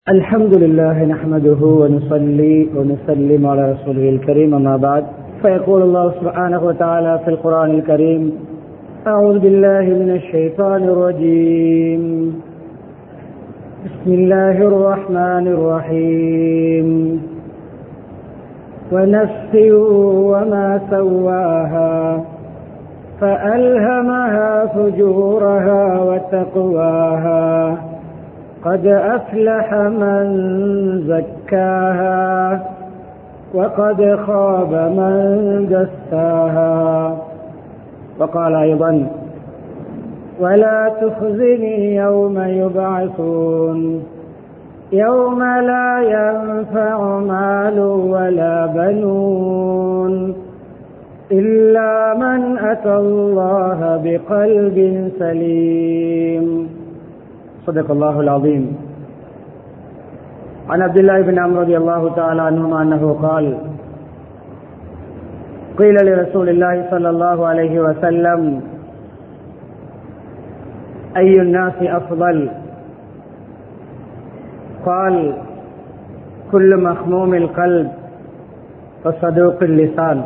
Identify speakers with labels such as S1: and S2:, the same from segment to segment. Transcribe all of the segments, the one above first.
S1: الحمد لله نحمده ونصلي ونسلم على رسوله الكريم أما بعد فيقول الله سبحانه وتعالى في القرآن الكريم أعوذ بالله من الشيطان الرجيم بسم الله الرحمن الرحيم ونفس وما سواها فألهمها فجورها وتقواها قد أفلح من زكاها وقد خاب من دساها وقال أيضا ولا تخزني يوم يبعثون يوم لا ينفع مال ولا بنون إلا من أتى الله بقلب سليم صدق الله العظيم عن عبد الله بن عمرو رضي الله تعالى عنهما أنه قال قيل لرسول الله صلى الله عليه وسلم أي الناس أفضل قال كل مخموم القلب وصدوق اللسان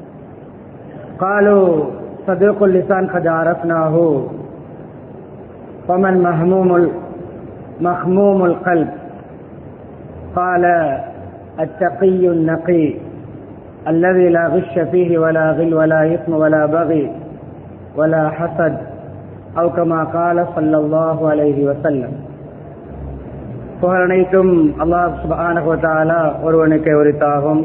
S1: قالوا صدوق اللسان قد عرفناه ومن مهموم مخموم القلب قال التقي النقي الذي لا غش فيه ولا غل ولا إثم ولا بغي ولا حسد أو كما قال صلى الله عليه وسلم புகழ் அனைத்தும் அல்லாஹ் சுபானகுவத்தாலா ஒருவனுக்கு உரித்தாகும்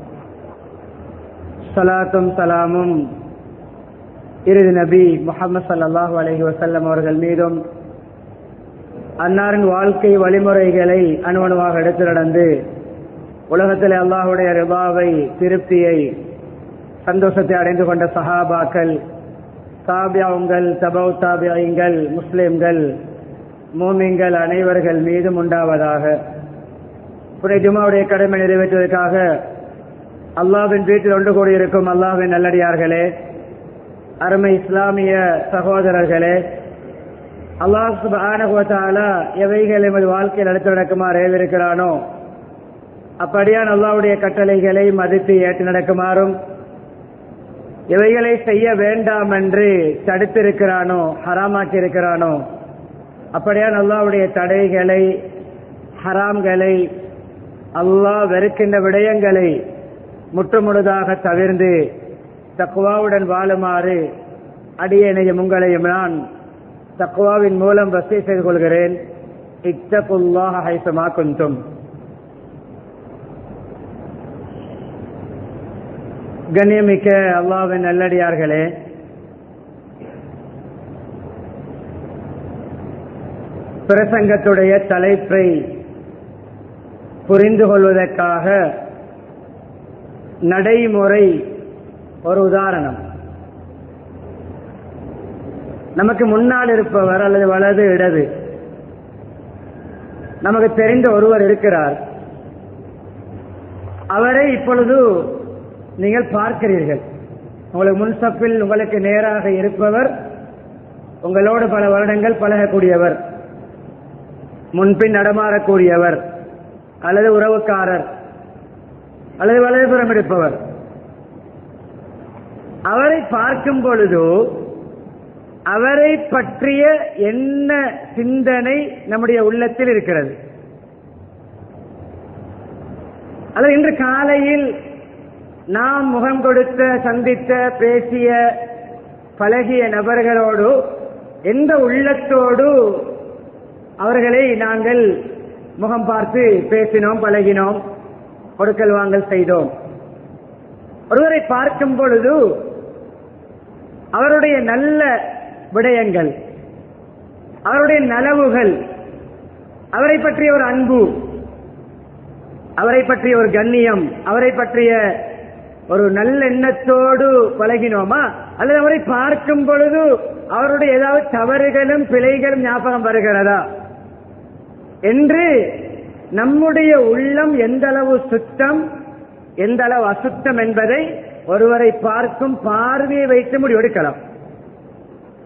S1: சலாத்தும் சலாமும் இறுதி நபி முகமது சல்லாஹூ அலஹி வசல்லம் அவர்கள் மீதும் அன்னாரின் வாழ்க்கை வழிமுறைகளை அணுவணுவாக எடுத்து நடந்து உலகத்தில் அல்லாஹுடைய ரிபாவை திருப்தியை சந்தோஷத்தை அடைந்து கொண்ட சஹாபாக்கள் தாபியாவுங்கள் தபௌ தாபியாயுங்கள் முஸ்லிம்கள் மூமிங்கள் அனைவர்கள் மீதும் உண்டாவதாக புனித ஜுமாவுடைய கடமை நிறைவேற்றுவதற்காக அல்லாவின் வீட்டில் ஒன்று கூடியிருக்கும் அல்லாவின் நல்லடியார்களே அருமை இஸ்லாமிய சகோதரர்களே அல்லாஹ் சுபானகுவத்தாலா எவைகள் எமது வாழ்க்கையில் அடுத்து நடக்குமாறு ஏவிருக்கிறானோ அப்படியான் அல்லாவுடைய கட்டளைகளை மதித்து ஏற்று நடக்குமாறும் எவைகளை செய்ய வேண்டாம் என்று தடுத்திருக்கிறானோ ஹராமாக்கி இருக்கிறானோ அப்படியான் அல்லாவுடைய தடைகளை ஹராம்களை அல்லாஹ் வெறுக்கின்ற விடயங்களை முற்றுமுழுதாக தவிர்ந்து தக்குவாவுடன் வாழுமாறு அடியேனையும் உங்களையும் நான் தக்குவாவின் மூலம் வசதி செய்து கொள்கிறேன் இத்தகுல்லாஹ ஹைசமா குந்தும் கண்ணியமிக்க அல்லாவின் நல்லடியார்களே பிரசங்கத்துடைய தலைப்பை புரிந்து கொள்வதற்காக நடைமுறை ஒரு உதாரணம் நமக்கு முன்னால் இருப்பவர் அல்லது வலது இடது நமக்கு தெரிந்த ஒருவர் இருக்கிறார் அவரை இப்பொழுது நீங்கள் பார்க்கிறீர்கள் உங்களுக்கு முன்சப்பில் உங்களுக்கு நேராக இருப்பவர் உங்களோடு பல வருடங்கள் பழகக்கூடியவர் முன்பின் நடமாறக்கூடியவர் அல்லது உறவுக்காரர் அல்லது வலதுபுறம் இருப்பவர் அவரை பார்க்கும் பொழுது அவரை பற்றிய என்ன சிந்தனை நம்முடைய உள்ளத்தில் இருக்கிறது அது இன்று காலையில் நாம் முகம் கொடுத்த சந்தித்த பேசிய பழகிய நபர்களோடு எந்த உள்ளத்தோடு அவர்களை நாங்கள் முகம் பார்த்து பேசினோம் பழகினோம் கொடுக்கல் வாங்கல் செய்தோம் ஒருவரை பார்க்கும் பொழுது அவருடைய நல்ல விடயங்கள் அவருடைய நலவுகள் அவரை பற்றிய ஒரு அன்பு அவரை பற்றிய ஒரு கண்ணியம் அவரை பற்றிய ஒரு நல்லெண்ணத்தோடு பழகினோமா அல்லது அவரை பார்க்கும் பொழுது அவருடைய ஏதாவது தவறுகளும் பிழைகளும் ஞாபகம் வருகிறதா என்று நம்முடைய உள்ளம் எந்த அளவு சுத்தம் எந்த அளவு அசுத்தம் என்பதை ஒருவரை பார்க்கும் பார்வையை வைத்து முடிவெடுக்கலாம்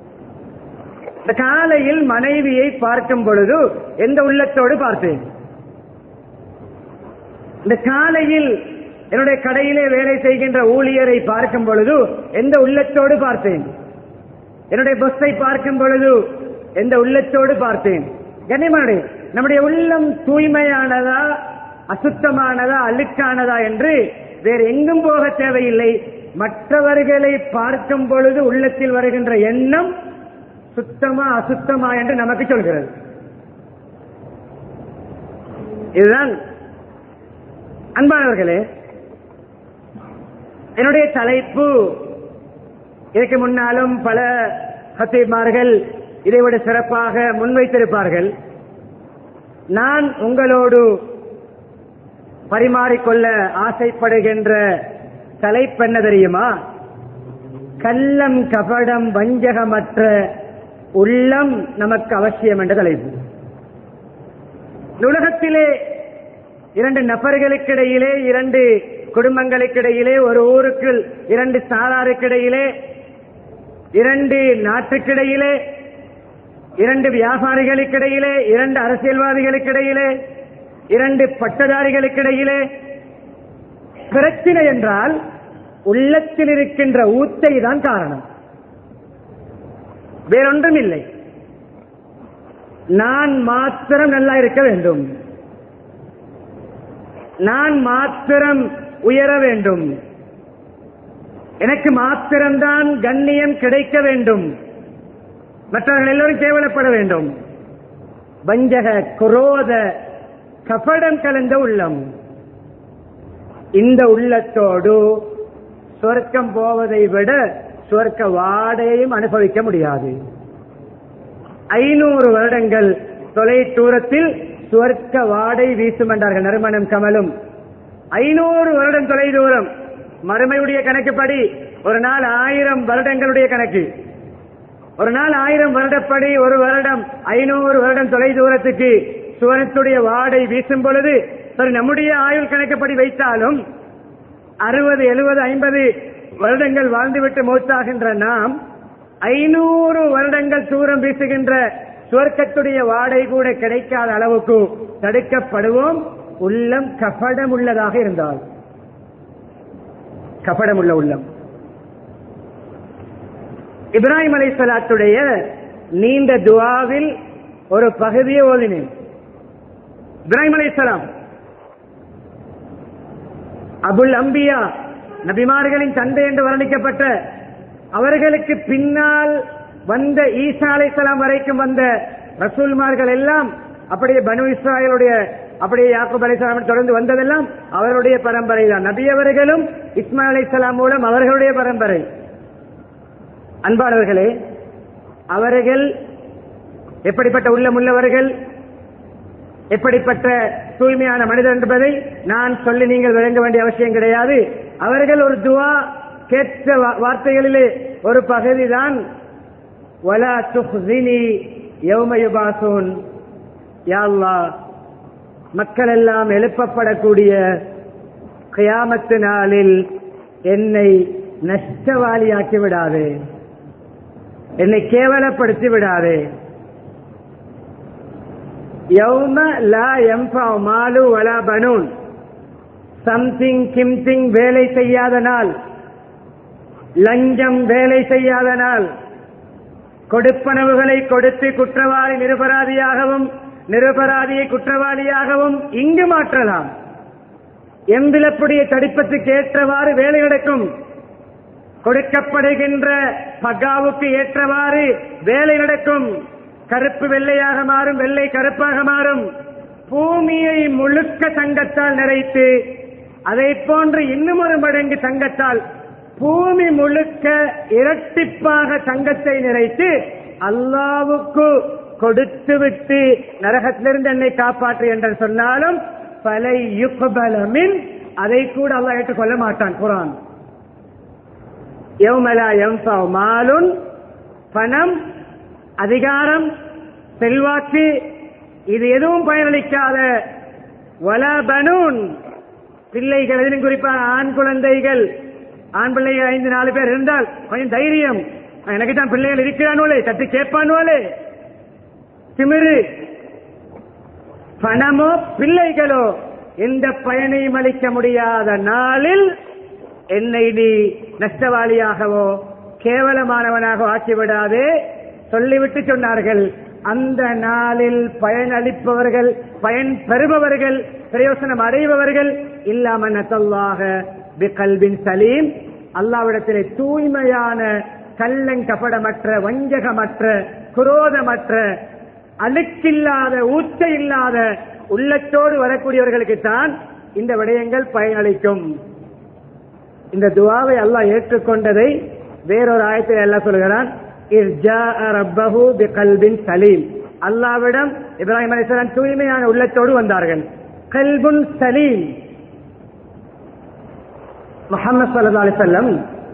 S1: இந்த காலையில் மனைவியை பார்க்கும் பொழுது எந்த உள்ளத்தோடு பார்த்தேன் இந்த காலையில் என்னுடைய கடையிலே வேலை செய்கின்ற ஊழியரை பார்க்கும் பொழுது எந்த உள்ளத்தோடு பார்த்தேன் என்னுடைய பஸ்ஸை பார்க்கும் பொழுது எந்த உள்ளத்தோடு பார்த்தேன் கண்ணியமானே நம்முடைய உள்ளம் தூய்மையானதா அசுத்தமானதா அழுக்கானதா என்று வேறு எங்கும் போக தேவையில்லை மற்றவர்களை பார்க்கும் பொழுது உள்ளத்தில் வருகின்ற எண்ணம் சுத்தமா அசுத்தமா என்று நமக்கு சொல்கிறது இதுதான் அன்பானவர்களே என்னுடைய தலைப்பு இதற்கு முன்னாலும் பல ஹத்தீமார்கள் இதைவிட சிறப்பாக முன்வைத்திருப்பார்கள் நான் உங்களோடு பரிமாறிக்கொள்ள ஆசைப்படுகின்ற தலைப்பு என்ன தெரியுமா கள்ளம் கபடம் வஞ்சகமற்ற உள்ளம் நமக்கு அவசியம் என்ற தலைப்பு இந்த உலகத்திலே இரண்டு நபர்களுக்கிடையிலே இரண்டு குடும்பங்களுக்கிடையிலே ஒரு ஊருக்கு இரண்டு சாராருக்கிடையிலே இரண்டு நாட்டுக்கிடையிலே இரண்டு வியாபாரிகளுக்கிடையிலே இரண்டு அரசியல்வாதிகளுக்கிடையிலே இரண்டு பட்டதாரிகளுக்கிடையிலே பிரச்சனை என்றால் உள்ளத்தில் இருக்கின்ற ஊத்தை தான் காரணம் வேறொன்றும் இல்லை நான் மாத்திரம் நல்லா இருக்க வேண்டும் நான் மாத்திரம் உயர வேண்டும் எனக்கு மாத்திரம்தான் கண்ணியம் கிடைக்க வேண்டும் மற்றவர்கள் எல்லோரும் கேவலப்பட வேண்டும் வஞ்சக குரோத கபடம் கலந்த உள்ளம் இந்த உள்ளத்தோடு சொர்க்கம் போவதை விட சொர்க்க வாடையையும் அனுபவிக்க முடியாது ஐநூறு வருடங்கள் தொலை தூரத்தில் சுவர்க்க வாடை வீசும் என்றார்கள் நறுமணம் கமலும் ஐநூறு வருடம் தொலை தூரம் மறுமையுடைய கணக்குப்படி ஒரு நாள் ஆயிரம் வருடங்களுடைய கணக்கு ஒரு நாள் ஆயிரம் வருடப்படி ஒரு வருடம் ஐநூறு வருடம் தொலை தூரத்துக்கு சுவனத்துடைய வாடை வீசும் பொழுது சரி நம்முடைய ஆயுள் கணக்குப்படி வைத்தாலும் அறுபது எழுபது ஐம்பது வருடங்கள் வாழ்ந்துவிட்டு மூத்தாகின்ற நாம் ஐநூறு வருடங்கள் தூரம் வீசுகின்ற சுவர்க்கத்துடைய வாடை கூட கிடைக்காத அளவுக்கு தடுக்கப்படுவோம் உள்ளம் கபடம் உள்ளதாக இருந்தால் கபடம் உள்ள உள்ளம் இப்ராஹிம் அலை சலாத்துடைய நீண்ட துவாவில் ஒரு பகுதியை ஓதினேன் இப்ராஹிம் அலை சலாம் அபுல் அம்பியா நபிமார்களின் தந்தை என்று வர்ணிக்கப்பட்ட அவர்களுக்கு பின்னால் வந்த ஈசா அலைசலாம் வரைக்கும் வந்த ரசூல்மார்கள் எல்லாம் அப்படியே பனு இஸ்ராயலுடைய அப்படியே யாக்கூப் அலைசலாம் தொடர்ந்து வந்ததெல்லாம் அவருடைய பரம்பரை தான் நபி அவர்களும் இஸ்மா அலைசலாம் மூலம் அவர்களுடைய பரம்பரை அன்பானவர்களே அவர்கள் எப்படிப்பட்ட உள்ளமுள்ளவர்கள் எப்படிப்பட்ட தூய்மையான மனிதர் என்பதை நான் சொல்லி நீங்கள் விளங்க வேண்டிய அவசியம் கிடையாது அவர்கள் ஒரு துவா கேட்ட வா- வார்த்தைகளிலே ஒரு பகுதிதான் வலா துஹ்ஸினி யௌம யுபாசூன் யா அல்லாஹ் மக்கள் எல்லாம் எழுப்பப்படக்கூடிய கியாமத்து நாளில் என்னை நஷ்டவாளியாக்கி விடாதே என்னை கேவலப்படுத்தி விடாதே யௌம லா எம்பா மாலு வலா பனூன் சம்திங் கிம்திங் வேலை செய்யாத நாள் லஞ்சம் வேலை செய்யாத நாள் கொடுப்பனவுகளை கொடுத்து குற்றவாளி நிரபராதியாகவும் நிரபராதியை குற்றவாளியாகவும் இங்கு மாற்றலாம் எம்பிலப்புடைய தடிப்பத்துக்கு ஏற்றவாறு வேலை நடக்கும் கொடுக்கப்படுகின்ற பகாவுக்கு ஏற்றவாறு வேலை நடக்கும் கருப்பு வெள்ளையாக மாறும் வெள்ளை கருப்பாக மாறும் பூமியை முழுக்க தங்கத்தால் நிறைத்து அதை போன்று இன்னும் ஒரு மடங்கு தங்கத்தால் பூமி முழுக்க இரட்டிப்பாக தங்கத்தை நிறைத்து அல்லாவுக்கு கொடுத்து விட்டு நரகத்திலிருந்து என்னை காப்பாற்று என்று சொன்னாலும் பல யுக்பலமின் அதை கூட அல்லாஹ் ஏற்றுக்கொள்ள மாட்டான் குரான் யௌமலா யம்ஃபவ் மாலுன் பணம் அதிகாரம் செல்வாக்கு இது எதுவும் பயனளிக்காத வல பனூன் பிள்ளைகள் எதிலும் குறிப்பாக ஆண் குழந்தைகள் ஆண் பிள்ளைகள் ஐந்து நாலு பேர் இருந்தால் கொஞ்சம் தைரியம் எனக்கு தான் பிள்ளைகள் இருக்கிறானோலே தட்டி கேட்பானோலே திமிரு பணமோ பிள்ளைகளோ எந்த பயனையும் அளிக்க முடியாத நாளில் என்னை நீ நஷ்டவாளியாகவோ கேவலமானவனாக ஆக்கிவிடாதே சொல்லிவிட்டு சொன்னார்கள் அந்த நாளில் பயனளிப்பவர்கள் பயன் பெறுபவர்கள் பிரயோசனம் அடைபவர்கள் இல்லாம நத்தல்லாக பிகல்பின் சலீம் அல்லாவிடத்திலே தூய்மையான கள்ளங்கபடமற்ற வஞ்சகமற்ற குரோதமற்ற அழுக்கில்லாத ஊச்ச இல்லாத உள்ளத்தோடு வரக்கூடியவர்களுக்கு தான் இந்த விடயங்கள் பயனளிக்கும் இந்த துவாவை அல்லாஹ் ஏற்றுக்கொண்டதை வேறொரு ஆயத்தில் அல்லாஹ் சொல்கிறான் ரப்பஹு பிகல்பின் சலீம் அல்லாவிடம் இப்ராஹிம் அலிஸ்லாம் தூய்மையான உள்ளத்தோடு வந்தார்கள் கல்புன் சலீம் முகமது சல்லா அலிசல்லம்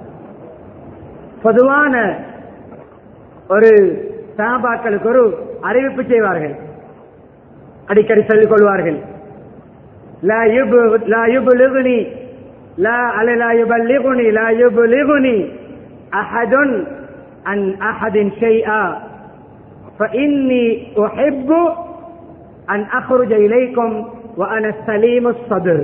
S1: பொதுவான ஒரு சாபாக்களுக்கு ஒரு அறிவிப்பு செய்வார்கள் அடிக்கடி சொல்லிக் கொள்வார்கள் லா யுபு லா யுபுலிகுனி லா அலை லா யுபல்லிகுனி லா யுபுலிகுனி அஹதுன் அன் அஹதின் ஷைஆ فإني أحب أن أخرج إليكم وأنا السليم الصدر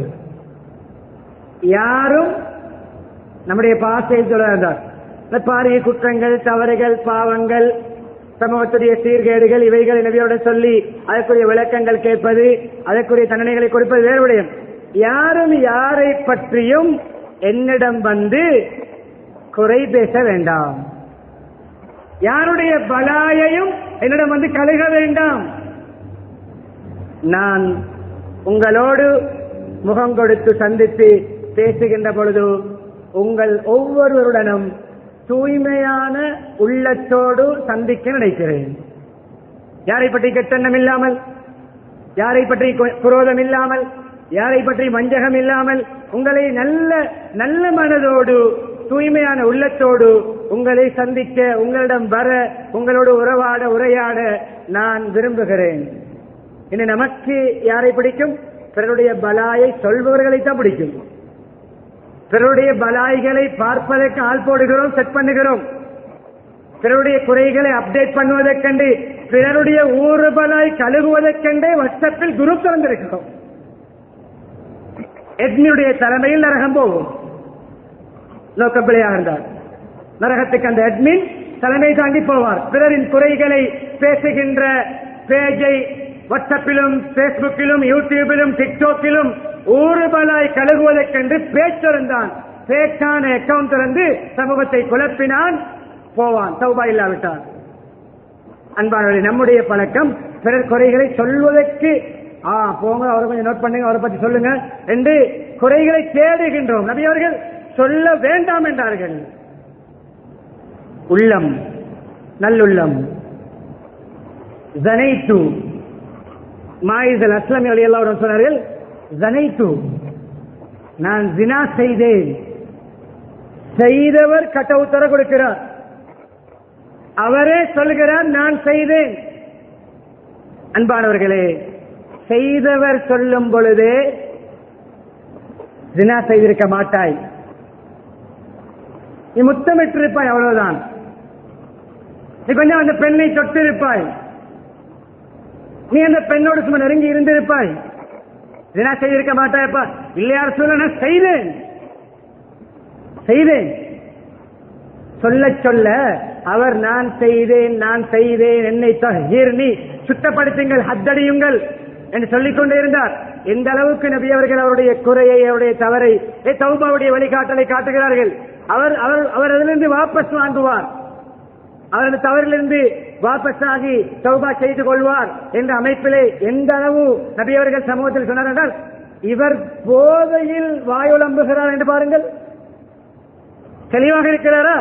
S1: யாரும் நம்முடைய பாசையில் சொல்றார் பாரிய குற்றங்கள் தவறுகள் பாவங்கள் சமூகத்துடைய சீர்கேடுகள் இவைகள் நபியோட சொல்லி அதற்குரிய விளக்கங்கள் கேட்பது அதற்குரிய தண்டனைகளை கொடுப்பது வேறு விடயம் யாரும் யாரை பற்றியும் என்னிடம் வந்து குறை பேச வேண்டாம் யாருடைய பலாயையும் என்னிடம் வந்து கழுக வேண்டாம் நான் உங்களோடு முகம் கொடுத்து சந்தித்து பேசுகின்ற பொழுது உங்கள் ஒவ்வொருவருடனும் தூய்மையான உள்ளத்தோடு சந்திக்க நினைக்கிறேன் யாரை பற்றி கெட்டெண்ணம் இல்லாமல் யாரை பற்றி குரோதம் இல்லாமல் யாரை பற்றி வஞ்சகம் இல்லாமல் உங்களை நல்ல நல்ல மனதோடு தூய்மையான உள்ளத்தோடு உங்களை சந்திக்க உங்களிடம் வர உங்களோடு உறவாட உரையாட நான் விரும்புகிறேன் இனி நமக்கு யாரை பிடிக்கும் பிறருடைய பலாயை சொல்பவர்களை தான் பிடிக்கும் பிறருடைய பலாய்களை பார்ப்பதற்கு ஆள் போடுகிறோம் செட் பண்ணுகிறோம் பிறருடைய குறைகளை அப்டேட் பண்ணுவதற்கண்டு பிறருடைய ஊறு பலாய் கழுகுவதற்கண்டே வாட்ஸ்அப்பில் குரூப் திறந்திருக்கிறோம் எட்மியுடைய தலைமையில் நரகம் போகும் நோக்கப்பிழையாக இருந்தார் நரகத்துக்கு அந்த அட்மின் தலைமை தாங்கி போவார் பிறரின் குறைகளை பேசுகின்ற பேஜை வாட்ஸ்அப்பிலும் பேஸ்புக்கிலும் யூடியூபிலும் டிக்டாக்கிலும் ஊறுபலாய் கழுகுவதற்கென்று பேச்சிருந்தான் பேச்சான அக்கவுண்ட் திறந்து சமூகத்தை குழப்பினான் போவான் சௌபா இல்லாவிட்டான் அன்பானவர்களே நம்முடைய பழக்கம் பிறர் குறைகளை சொல்வதற்கு ஆ போங்க அவரை கொஞ்சம் நோட் பண்ணுங்க அவரை பத்தி சொல்லுங்க என்று குறைகளை தேடுகின்றோம் நபி அவர்கள் சொல்ல வேண்டாம் என்றார்கள் உள்ளம் நல்லுள்ளம் ஜனைத்து மாயிசல் அஸ்லாமி அலி எல்லாம் சொன்னார்கள் ஜனைத்து நான் ஜினா செய்தேன் செய்தவர் கட்ட உத்தர கொடுக்கிறார் அவரே சொல்கிறார் நான் செய்தேன் அன்பானவர்களே செய்தவர் சொல்லும் பொழுதே ஜினா செய்திருக்க மாட்டாய் நீ முத்தமிட்டிருப்பாய் அவ்வளவுதான் நீ கொஞ்சம் அந்த பெண்ணை தொட்டிருப்பாய் நீ அந்த பெண்ணோடு சும்மா நெருங்கி இருந்திருப்பாய் ஜினா செய்திருக்க மாட்டாயப்பா இல்லையார் சொல்ல நான் செய்தேன் செய்தேன் சொல்ல சொல்ல அவர் நான் செய்தேன் நான் செய்தேன் என்னை நீ சுத்தப்படுத்துங்கள் ஹத்தடியுங்கள் என்று சொல்லிக் கொண்டே இருந்தார் எந்த அளவுக்கு நபி அவர்கள் அவருடைய குறையை அவருடைய தவறை தௌபாவுடைய வழிகாட்டலை காட்டுகிறார்கள் அவர் அவர் அவர் அதிலிருந்து வாபஸ் வாங்குவார் அவர் அந்த தவறிலிருந்து வாபஸ் ஆகி தௌபா செய்து கொள்வார் என்ற அமைப்பிலே எந்த அளவு நபி அவர்கள் சமூகத்தில் சொன்னார் என்றால் இவர் போதையில் வாயுளம்புகிறார் என்று பாருங்கள் தெளிவாக இருக்கிறாரா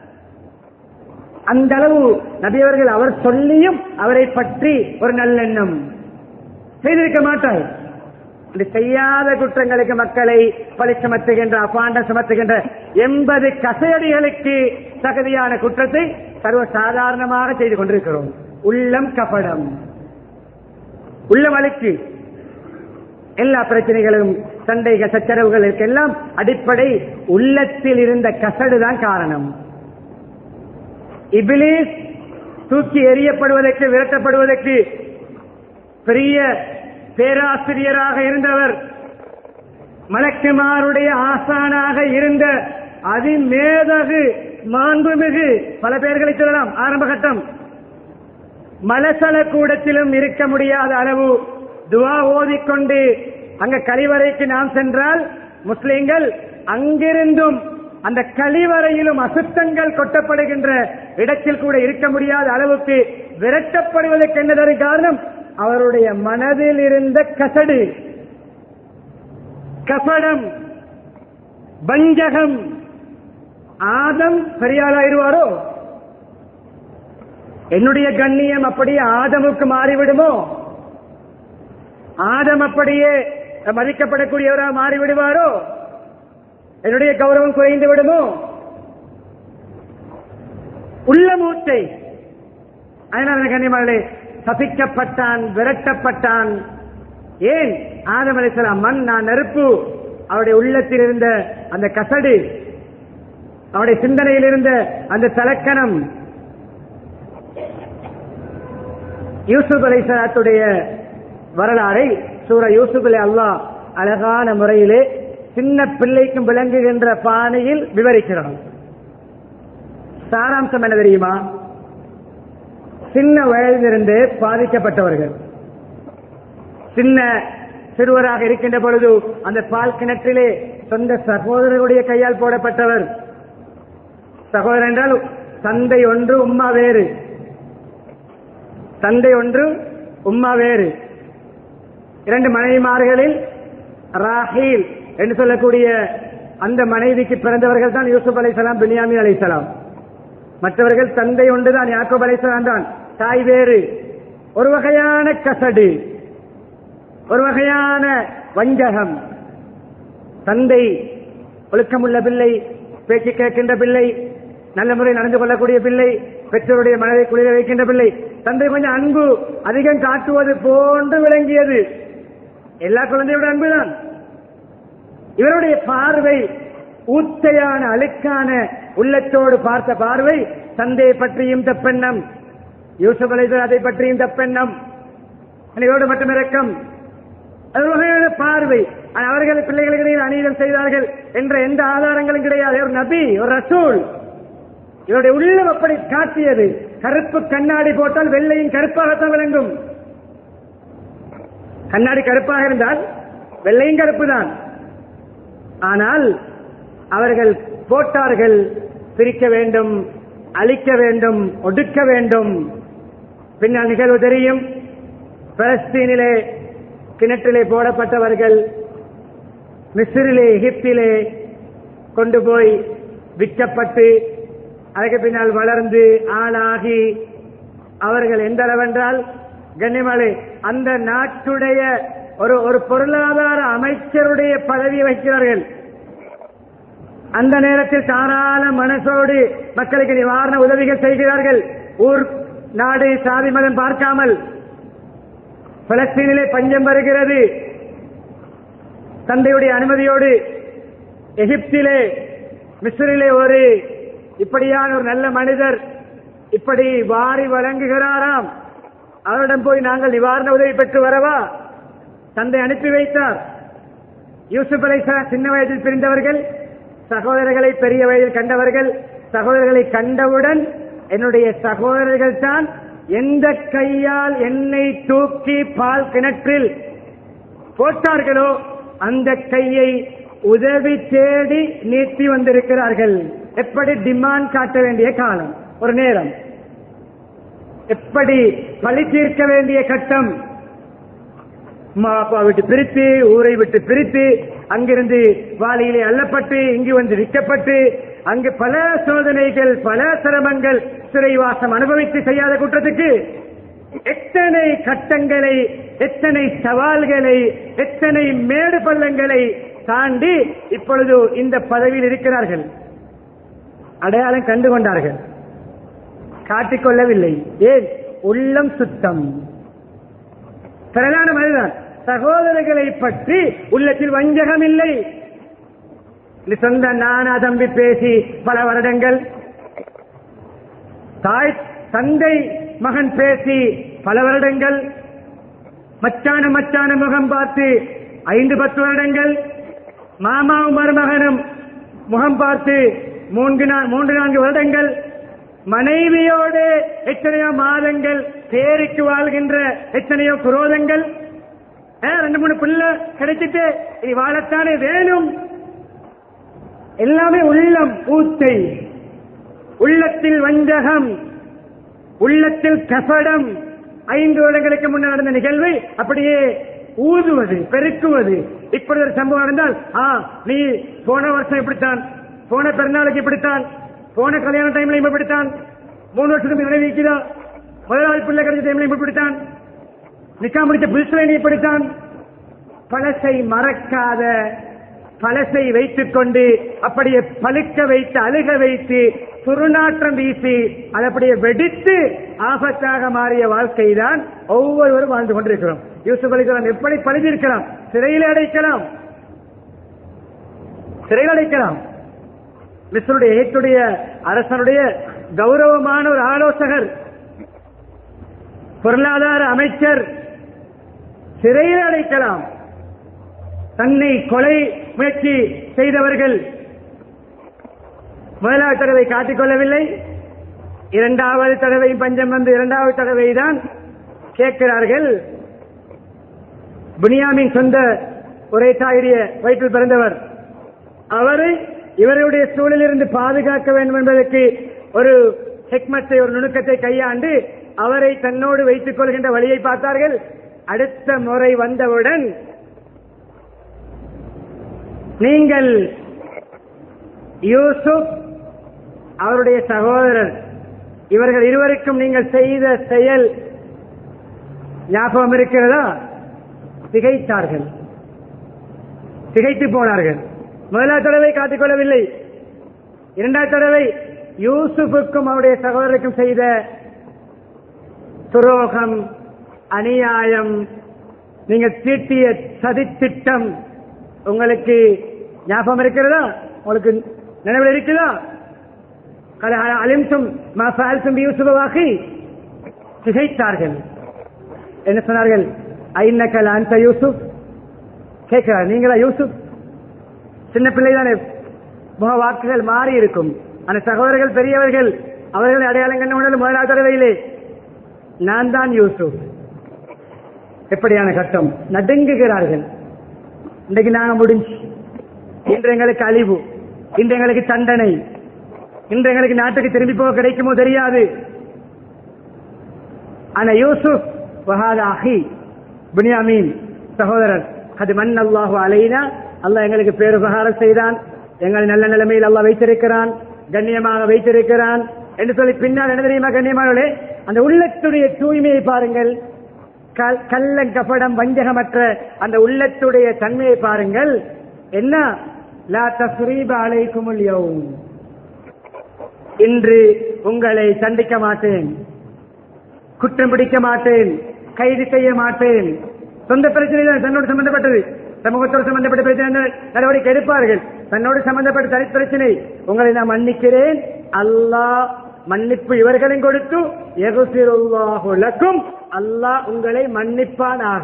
S1: அந்த அளவு நபியவர்கள் அவர் சொல்லியும் அவரை பற்றி ஒரு நல்லெண்ணம் செய்திருக்க மாட்டார் இந்த செய்யாத குற்றங்களுக்கு மக்களை பழி சுமத்துகின்ற அப்பாண்டம் சுமத்துகின்ற எண்பது கசையடிகளுக்கு தகுதியான குற்றத்தை சர்வ சாதாரணமாக செய்து கொண்டிருக்கிறோம் உள்ளம் கபடம் உள்ளம் அழுக்கு எல்லா பிரச்சனைகளும் சண்டைகள் சச்சரவுகளுக்கு எல்லாம் அடிப்படை உள்ளத்தில் இருந்த கசடுதான் காரணம் இபிலிஸ் தூக்கி எறியப்படுவதற்கு விரட்டப்படுவதற்கு பெரிய பேராசிரியராக இருந்தவர் மலக்குமாருடைய ஆசானாக இருந்த அதிமேதகு மாண்புமிகு பல பெயர்களை சொல்லலாம் ஆரம்ப கட்டம் மலசல கூடத்திலும் இருக்க முடியாத அளவு துவா ஓதிக்கொண்டு அங்க கழிவறைக்கு நாம் சென்றால் முஸ்லிம்கள் அங்கிருந்தும் அந்த கழிவறையிலும் அசுத்தங்கள் கொட்டப்படுகின்ற இடத்தில் கூட இருக்க முடியாத அளவுக்கு விரட்டப்படுவதற்கு என்னதொரு காரணம் அவருடைய மனதில் இருந்த கசடு கசடம் வஞ்சகம் ஆதம் பெரியாளாயிருவாரோ என்னுடைய கண்ணியம் அப்படியே ஆதமுக்கு மாறிவிடுமோ ஆதம் அப்படியே மதிக்கப்படக்கூடியவராக மாறிவிடுவாரோ என்னுடைய கௌரவம் குறைந்து விடுமோ உள்ள மூச்சை அதனால கண்ணியமாளே சபிக்கப்பட்டான் விரட்டப்பட்டான் ஏன் ஆதம் அலிசலாம் மண் நான் நெருப்பு அவருடைய உள்ளத்தில் இருந்த அந்த கசடு அவருடைய சிந்தனையில் இருந்த அந்த தலக்கணம் யூசுப் அலிசலாத்துடைய வரலாறை சூர யூசுப் அலி அல்லாஹ் அழகான முறையிலே சின்ன பிள்ளைக்கும் விளங்குகின்ற பாணியில் விவரிக்கிறான் சாராம்சம் என்ன தெரியுமா சின்ன வயதிலிருந்து பாதிக்கப்பட்டவர்கள் சின்ன சிறுவராக இருக்கின்ற பொழுது அந்த பால் கிணற்றிலே சொந்த சகோதரருடைய கையால் போடப்பட்டவர் சகோதரர் என்றால் தந்தை ஒன்று உம்மா வேறு தந்தை ஒன்று உம்மா வேறு இரண்டு மனைவிமார்களில் ராஹீல் என்று சொல்லக்கூடிய அந்த மனைவிக்கு பிறந்தவர்கள் தான் யூசுப் அலைசலாம் பினியாமி அலைசலாம் மற்றவர்கள் தந்தை ஒன்றுதான் யாக்கோப் அலைசலாம் தான் தாய் வேறு ஒரு வகையான கசடு ஒரு வகையான வஞ்சகம் தந்தை ஒழுக்கமுள்ள பிள்ளை பேச்சு கேட்கின்ற பிள்ளை நல்ல முறை நடந்து கொள்ளக்கூடிய பிள்ளை பெற்றோருடைய மனதை குளிர வைக்கின்ற பிள்ளை தந்தை கொஞ்சம் அன்பு அதிகம் காட்டுவது போன்று விளங்கியது எல்லா குழந்தையோட அன்புதான் இவருடைய பார்வை ஊத்தையான அழுக்கான உள்ளத்தோடு பார்த்த பார்வை தந்தையை பற்றியும் தப்பெண்ணம் யூசுப் அலைசர் அதை பற்றியும் தப்பெண்ணம் இதோடு மட்டும் இறக்கம் அது ஒரு வகையான பார்வை ஆனா அவர்கள் பிள்ளைகளுக்கு இடையில் அநீதம் செய்தார்கள் என்ற எந்த ஆதாரங்களும் கிடையாது ஒரு நபி ஒரு ரசூல் இவருடைய உள்ளம் அப்படி காட்டியது கருப்பு கண்ணாடி போட்டால் வெள்ளையும் கருப்பாகத்தான் விளங்கும் கண்ணாடி கருப்பாக இருந்தால் வெள்ளையும் கருப்பு தான் ஆனால் அவர்கள் போட்டார்கள் பிரிக்க வேண்டும் அழிக்க வேண்டும் ஒடுக்க வேண்டும் பின்னால் நிகழ்வு தெரியும் பலஸ்தீனிலே கிணற்றிலே போடப்பட்டவர்கள் மிஸ்ரிலே எகிப்திலே கொண்டு போய் விற்கப்பட்டு அதுக்கு பின்னால் வளர்ந்து ஆளாகி அவர்கள் எந்த அளவென்றால் கண்ணிமலை அந்த நாட்டுடைய ஒரு ஒரு பொருளாதார அமைச்சருடைய பதவி வைக்கிறார்கள் அந்த நேரத்தில் தாராள மனசோடு மக்களுக்கு நிவாரண உதவிகள் செய்கிறார்கள் ஊர் நாடு சாதி மதம் பார்க்காமல் பலஸ்தீனிலே பஞ்சம் வருகிறது தந்தையுடைய அனுமதியோடு எகிப்திலே மிஸ்ரிலே ஒரு இப்படியான ஒரு நல்ல மனிதர் இப்படி வாரி வழங்குகிறாராம் அவரிடம் போய் நாங்கள் நிவாரண உதவி பெற்று வரவா தந்தை அனுப்பி வைத்தார் யூசுப் அலை சின்ன வயதில் பிரிந்தவர்கள் சகோதரர்களை பெரிய வயதில் கண்டவர்கள் சகோதரர்களை கண்டவுடன் என்னுடைய சகோதரர்கள் தான் எந்த கையால் என்னை தூக்கி பால் கிணற்றில் போட்டார்களோ அந்த கையை உதவி தேடி நீட்டி வந்திருக்கிறார்கள் எப்படி டிமாண்ட் காட்ட வேண்டிய காலம் ஒரு நேரம் எப்படி பழி தீர்க்க வேண்டிய கட்டம் அம்மா அப்பா விட்டு பிரித்து ஊரை விட்டு பிரித்து அங்கிருந்து வாளியிலே அள்ளப்பட்டு இங்கு வந்து விற்கப்பட்டு அங்கு பல சோதனைகள் பல சிரமங்கள் சிறைவாசம் அனுபவித்து செய்யாத குற்றத்துக்கு எத்தனை கட்டங்களை எத்தனை சவால்களை எத்தனை மேடு பள்ளங்களை தாண்டி இப்பொழுது இந்த பதவியில் இருக்கிறார்கள் அடையாளம் கண்டு கொண்டார்கள் காட்டிக்கொள்ளவில்லை ஏன் உள்ளம் சுத்தம் பிரதான மனிதன் சகோதரர்களை பற்றி உள்ளத்தில் வஞ்சகம் இல்லை இது சொந்த நானா தம்பி பேசி பல வருடங்கள் தாய் தந்தை மகன் பேசி பல வருடங்கள் மச்சான மச்சான முகம் பார்த்து ஐந்து பத்து வருடங்கள் மாமாவும் மருமகனும் முகம் பார்த்து மூன்று நா- மூன்று நான்கு வருடங்கள் மனைவியோடு எத்தனையோ மாதங்கள் பேருக்கு வாழ்கின்ற எத்தனையோ குரோதங்கள் ஆ, ரெண்டு மூணு பிள்ளை கிடைச்சிட்டு இனி வாழத்தானே வேணும் எல்லாமே உள்ளம் பூத்தை உள்ளத்தில் வஞ்சகம் உள்ளத்தில் கசடம் ஐந்து வருடங்களுக்கு முன்னர் நடந்த நிகழ்வை அப்படியே ஊதுவது பெருக்குவது இப்படி ஒரு சம்பவம் நடந்தால் ஆ நீ போன வருஷம் இப்படித்தான் போன பிறநாளுக்கு இப்படித்தான் போன கல்யாண டைம்ல இப்படித்தான் மூணு வருஷத்துக்கு முன்னாடி நினைவிக்குதா முதலாளி பிள்ளை கிடைச்ச டைம்ல இப்படித்தான் நிக்கா முடிச்ச புதுசுல நீ இப்படித்தான் பழசை மறக்காத பழசை வைத்துக் கொண்டு அப்படியே பழுக்க வைத்து அழுக வைத்து துருநாற்றம் வீசி அது அப்படியே வெடித்து ஆபத்தாக மாறிய வாழ்க்கை தான் ஒவ்வொருவரும் வாழ்ந்து கொண்டிருக்கிறோம் யூசுப் அலிகலாம் எப்படி பழிஞ்சிருக்கலாம் சிறையில் அடைக்கலாம் சிறையில் அடைக்கலாம் மிஸ்ருடைய எகிப்துடைய அரசனுடைய கௌரவமான ஒரு ஆலோசகர் பொருளாதார அமைச்சர் சிறையில் அடைக்கலாம் தன்னை கொலை முயற்சி செய்தவர்கள் முதலாவது தடவை காட்டிக்கொள்ளவில்லை இரண்டாவது தடவை பஞ்சம் வந்து இரண்டாவது தடவை தான் கேட்கிறார்கள் புனியாமின் சொந்த ஒரே தாயுடைய வயிற்றில் பிறந்தவர் அவரை இவருடைய சூழலிலிருந்து பாதுகாக்க வேண்டும் என்பதற்கு ஒரு ஹெக்மத்தை ஒரு நுணுக்கத்தை கையாண்டு அவரை தன்னோடு வைத்துக் கொள்கின்ற வழியை பார்த்தார்கள் அடுத்த முறை வந்தவுடன் நீங்கள் யூசுப் அவருடைய சகோதரர் இவர்கள் இருவருக்கும் நீங்கள் செய்த செயல் ஞாபகம் இருக்கிறதா திகைத்தார்கள் திகைத்து போனார்கள் முதலாவது தடவை காட்டிக்கொள்ளவில்லை இரண்டாவது தடவை யூசுஃபுக்கும் அவருடைய சகோதரருக்கும் செய்த துரோகம் அநியாயம் நீங்கள் தீட்டிய சதித்திட்டம் உங்களுக்கு ஞாபகம் இருக்கிறதா உங்களுக்கு நினைவில் இருக்குதா قد علمتم ما فعلتم بيوسف واخي திகைத்தார்கள் என்ன சொன்னார்கள் ஐநக்கல் அந்த யூசுப் கேட்கிறார் நீங்களா யூசுப் சின்ன பிள்ளை தானே முக வாக்குகள் மாறி இருக்கும் அந்த சகோதரர்கள் பெரியவர்கள் அவர்கள் அடையாளம் கண்ட உடனே முதலாவது தடவையிலே நான் தான் யூசுப் எப்படியான கட்டம் நடுங்குகிறார்கள் இன்றைக்கு நாங்க முடிஞ்சு இன்று எங்களுக்கு அழிவு இன்று எங்களுக்கு தண்டனை இன்று எங்களுக்கு நாட்டுக்கு திரும்பி போக கிடைக்குமோ தெரியாது ஆனா யூசுப் வஹாத அஹி புனியாமீன் சகோதரர் அது மண் அல்லாஹு அலைனா அல்லாஹ் எங்களுக்கு பேருபகாரம் செய்தான் எங்களை நல்ல நிலைமையில் அல்லாஹ் வைத்திருக்கிறான் கண்ணியமாக வைத்திருக்கிறான் என்று சொல்லி பின்னால் என்ன தெரியுமா கண்ணியமானவர்களே அந்த உள்ளத்துடைய தூய்மையை பாருங்கள் கல்- கள்ளம் கபடம் வஞ்சகமற்ற அந்த உள்ளத்துடைய தன்மையை பாருங்கள் என்ன லா தஸ்ரீப அலைக்குமுல் யௌம் இன்று உங்களை தண்டிக்க மாட்டேன் குற்றம் பிடிக்க மாட்டேன் கைது செய்ய மாட்டேன் சொந்த பிரச்சனை தான் தன்னோடு சம்பந்தப்பட்டது சமூகத்தோடு சம்பந்தப்பட்ட பிரச்சனை நடவடிக்கை எடுப்பார்கள் தன்னோடு சம்பந்தப்பட்ட தனி பிரச்சனை உங்களை நான் மன்னிக்கிறேன் அல்லாஹ் மன்னிப்பு இவர்களையும் கொடுத்து எகுசிருல்லாஹு லக்கும் அல்லாஹ் உங்களை மன்னிப்பானாக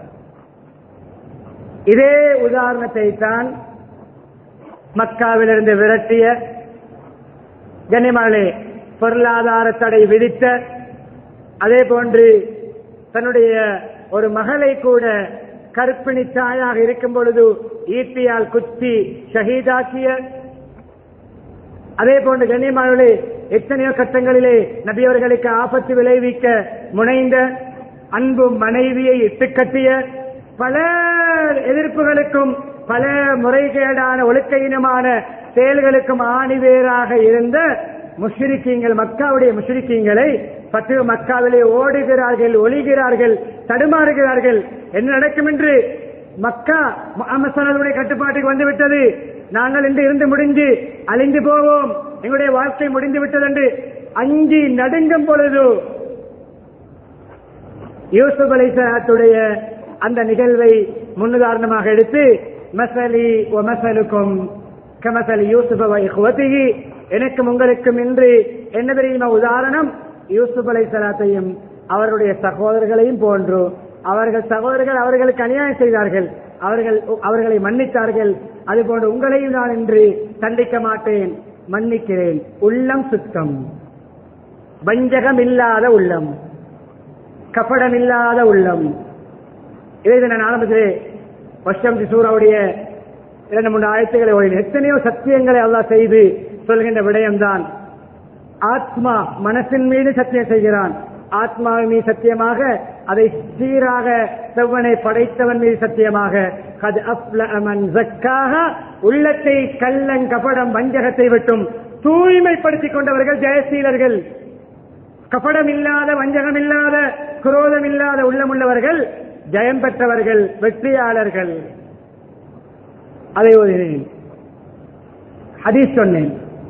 S1: இதே உதாரணத்தை தான் மக்காவிலிருந்து விரட்டிய கண்ணியமாளே பொருளாதார தடை விதித்த அதே போன்று தன்னுடைய ஒரு மகளை கூட கற்பிணி தாயாக இருக்கும் பொழுது ஈட்டியால் குத்தி ஷஹீதாக்கிய அதே போன்று கண்ணியமானவர்களே எத்தனையோ கட்டங்களிலே நபியவர்களுக்கு ஆபத்து விளைவிக்க முனைந்த அன்பு மனைவியை இட்டுக்கட்டிய பல எதிர்ப்புகளுக்கும் பல முறைகேடான ஒழுக்கையினமான செயல்களுக்கும் ஆணிவேராக இருந்த முஷ்ரிக்கீங்கள் மக்காவுடைய முஷ்ரிக்கீங்களை பத்து மக்காவிலே ஓடுகிறார்கள் ஒளிகிறார்கள் தடுமாறுகிறார்கள் என்ன நடக்கும் என்று மக்கா முகமது கட்டுப்பாட்டுக்கு வந்துவிட்டது நாங்கள் இன்று இருந்து முடிஞ்சு அழிந்து போவோம் எங்களுடைய வாழ்க்கை முடிந்து விட்டது என்று அஞ்சி நடுங்கும் பொழுது யூசுப் அலைசலாத்துடைய அந்த நிகழ்வை முன்னுதாரணமாக எடுத்து மசலி ஒ மசலுக்கும் கமசலி யூசுப் இஹ்வத்திகி எனக்கும் உங்களுக்கும் இன்று என்ன தெரியுமா உதாரணம் யூசுப் அலைசலாத்தையும் அவருடைய சகோதரர்களையும் போன்று அவர்கள் சகோதரர்கள் அவர்களுக்கு அநியாயம் செய்தார்கள் அவர்கள் அவர்களை மன்னித்தார்கள் அதுபோன்று உங்களையும் நான் இன்று தண்டிக்க மாட்டேன் மன்னிக்கிறேன் உள்ளம் சுத்தம் வஞ்சகம் இல்லாத உள்ளம் கபடம் இல்லாத உள்ளம் இதை நான் ஆரம்பத்திலே வருஷம் சூறாவுடைய இரண்டு மூன்று ஆயத்துக்களை ஓடினேன் எத்தனையோ சத்தியங்களை அல்லாஹ் செய்து சொல்கின்ற விடயம்தான் ஆத்மா மனசின் மீது சத்தியம் செய்கிறான் ஆத்மாவின் மீது சத்தியமாக அதை சீராக செவ்வனை படைத்தவன் மீது சத்தியமாக கது அப்லமன் ஜக்காக உள்ளத்தை கள்ளன் கபடம் வஞ்சகத்தை விட்டும் தூய்மைப்படுத்திக் கொண்டவர்கள் ஜெயசீலர்கள் கபடம் இல்லாத வஞ்சகம் இல்லாத குரோதம் இல்லாத உள்ளமுள்ளவர்கள் ஜெயம் பெற்றவர்கள் வெற்றியாளர்கள் அதை ஓதினேன் ஹதீஸ் சொன்னேன்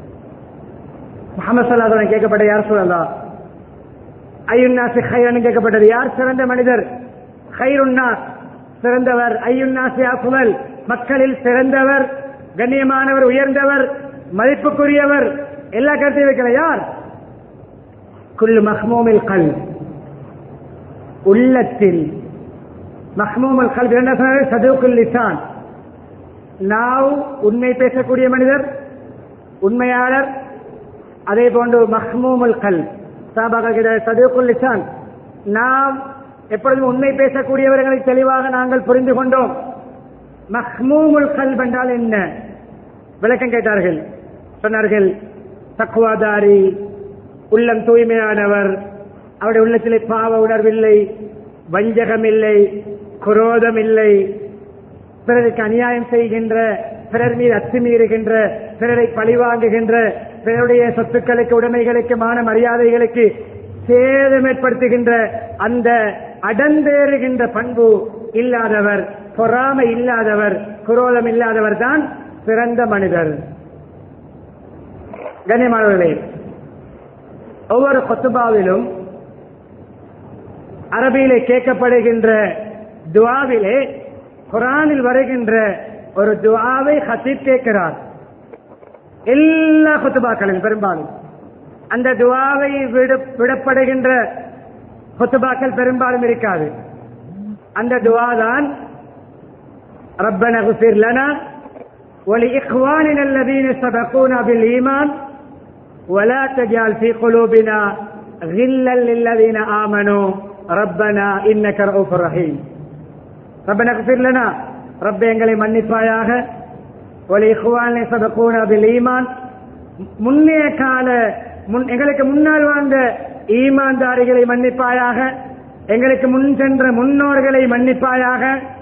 S1: முகமது சல்லாஹ் கேட்கப்பட்ட யார் சொல்லலாம் ஐயுன்னாசி ஹைரன் கேட்கப்பட்டது யார் சிறந்த மனிதர் ஹைருன்னாஸ் சிறந்தவர் ஐயுன்னாசி அஃபுமல் மக்களில் சிறந்தவர் கண்ணியமானவர் உயர்ந்தவர் மதிப்புக்குரியவர் எல்லா கருத்தையும் வைக்கல யார் குல் மஹ்மூமில் கல் உள்ளத்தில் மஹ்மூமல் கல் என்ன சொன்னார் சதுகுல் லிசான் நாவ் உண்மை பேசக்கூடிய மனிதர் உண்மையாளர் அதே போன்று மஹ்மூமுல் கல் சாபாக சதுகுல் லிசான் நாம் எப்பொழுதும் உண்மை பேசக்கூடியவர்களை தெளிவாக நாங்கள் புரிந்து கொண்டோம் மஹ்மூமுல் கல் என்றால் என்ன விளக்கம் கேட்டார்கள் சொன்னார்கள் தக்குவாதாரி உள்ளம் தூய்மையானவர் அவருடைய உள்ளத்திலே பாவ உணர்வில்லை வஞ்சகம் இல்லை குரோதம் இல்லை பிறருக்கு அநியாயம் செய்கின்ற பிறர் மீது அத்துமீறுகின்ற பிறரை பழிவாங்குகின்ற பிறருடைய சொத்துக்களுக்கு உடைமைகளுக்கு மான மரியாதைகளுக்கு சேதம் ஏற்படுத்துகின்ற அந்த அடந்தேறுகின்ற பண்பு இல்லாதவர் பொறாமை இல்லாதவர் குரோதம் இல்லாதவர் தான் சிறந்த மனிதர் கண்ணியமானவர்களே ஒவ்வொரு கொத்துபாவிலும் அரபியிலே கேட்கப்படுகின்ற துவாவிலே குரானில் வருகின்ற ஒரு துவாவை ஹசீப் கேட்கிறார் எல்லா கொத்துபாக்களில் பெரும்பாலும் அந்த துவாவை விடப்படுகின்ற கொத்துபாக்கள் பெரும்பாலும் இருக்காது அந்த துவா தான் ربنا اغفر لنا ولإخواننا الذين سبقونا بالإيمان ولا تجعل في قلوبنا غلا للذين آمنوا ربنا إنك رؤوف رحيم ربنا اغفر لنا رب எங்களை மன்னிப்பாயாக ولإخواننا سبقونا بالإيمان முன்னைய கால முன் எங்களுக்கு முன்னால் வாழ்ந்த ஈமான்தாரிகளை மன்னிப்பாயாக எங்களுக்கு முன் சென்ற முன்னோர்களை மன்னிப்பாயாக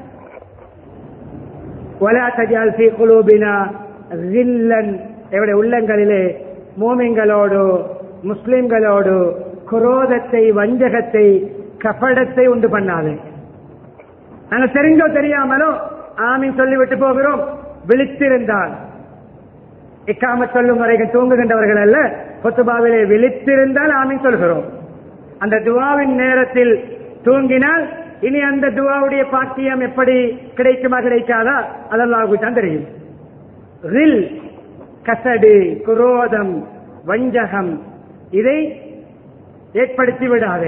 S1: ولا تجعل في قلوبنا غلا எங்களுடைய உள்ளங்களிலே மூமிங்களோடு முஸ்லிம்களோடு குரோதத்தை வஞ்சகத்தை கபடத்தை உண்டு பண்ணாது நாங்க தெரிஞ்சோ தெரியாமலோ ஆமீன் சொல்லிவிட்டு போகிறோம் விழித்திருந்தால் இக்காம சொல்லும் வரைக்கும் தூங்குகின்றவர்கள் அல்ல கொத்துபாவிலே விழித்திருந்தால் ஆமீன் சொல்கிறோம் அந்த துவாவின் நேரத்தில் தூங்கினால் இனி அந்த துவாவுடைய பாக்கியம் எப்படி கிடைக்குமா கிடைக்காதா அதெல்லாம் தான் தெரியும் ரில் கசடு குரோதம் வஞ்சகம் இதை ஏற்படுத்தி விடாதே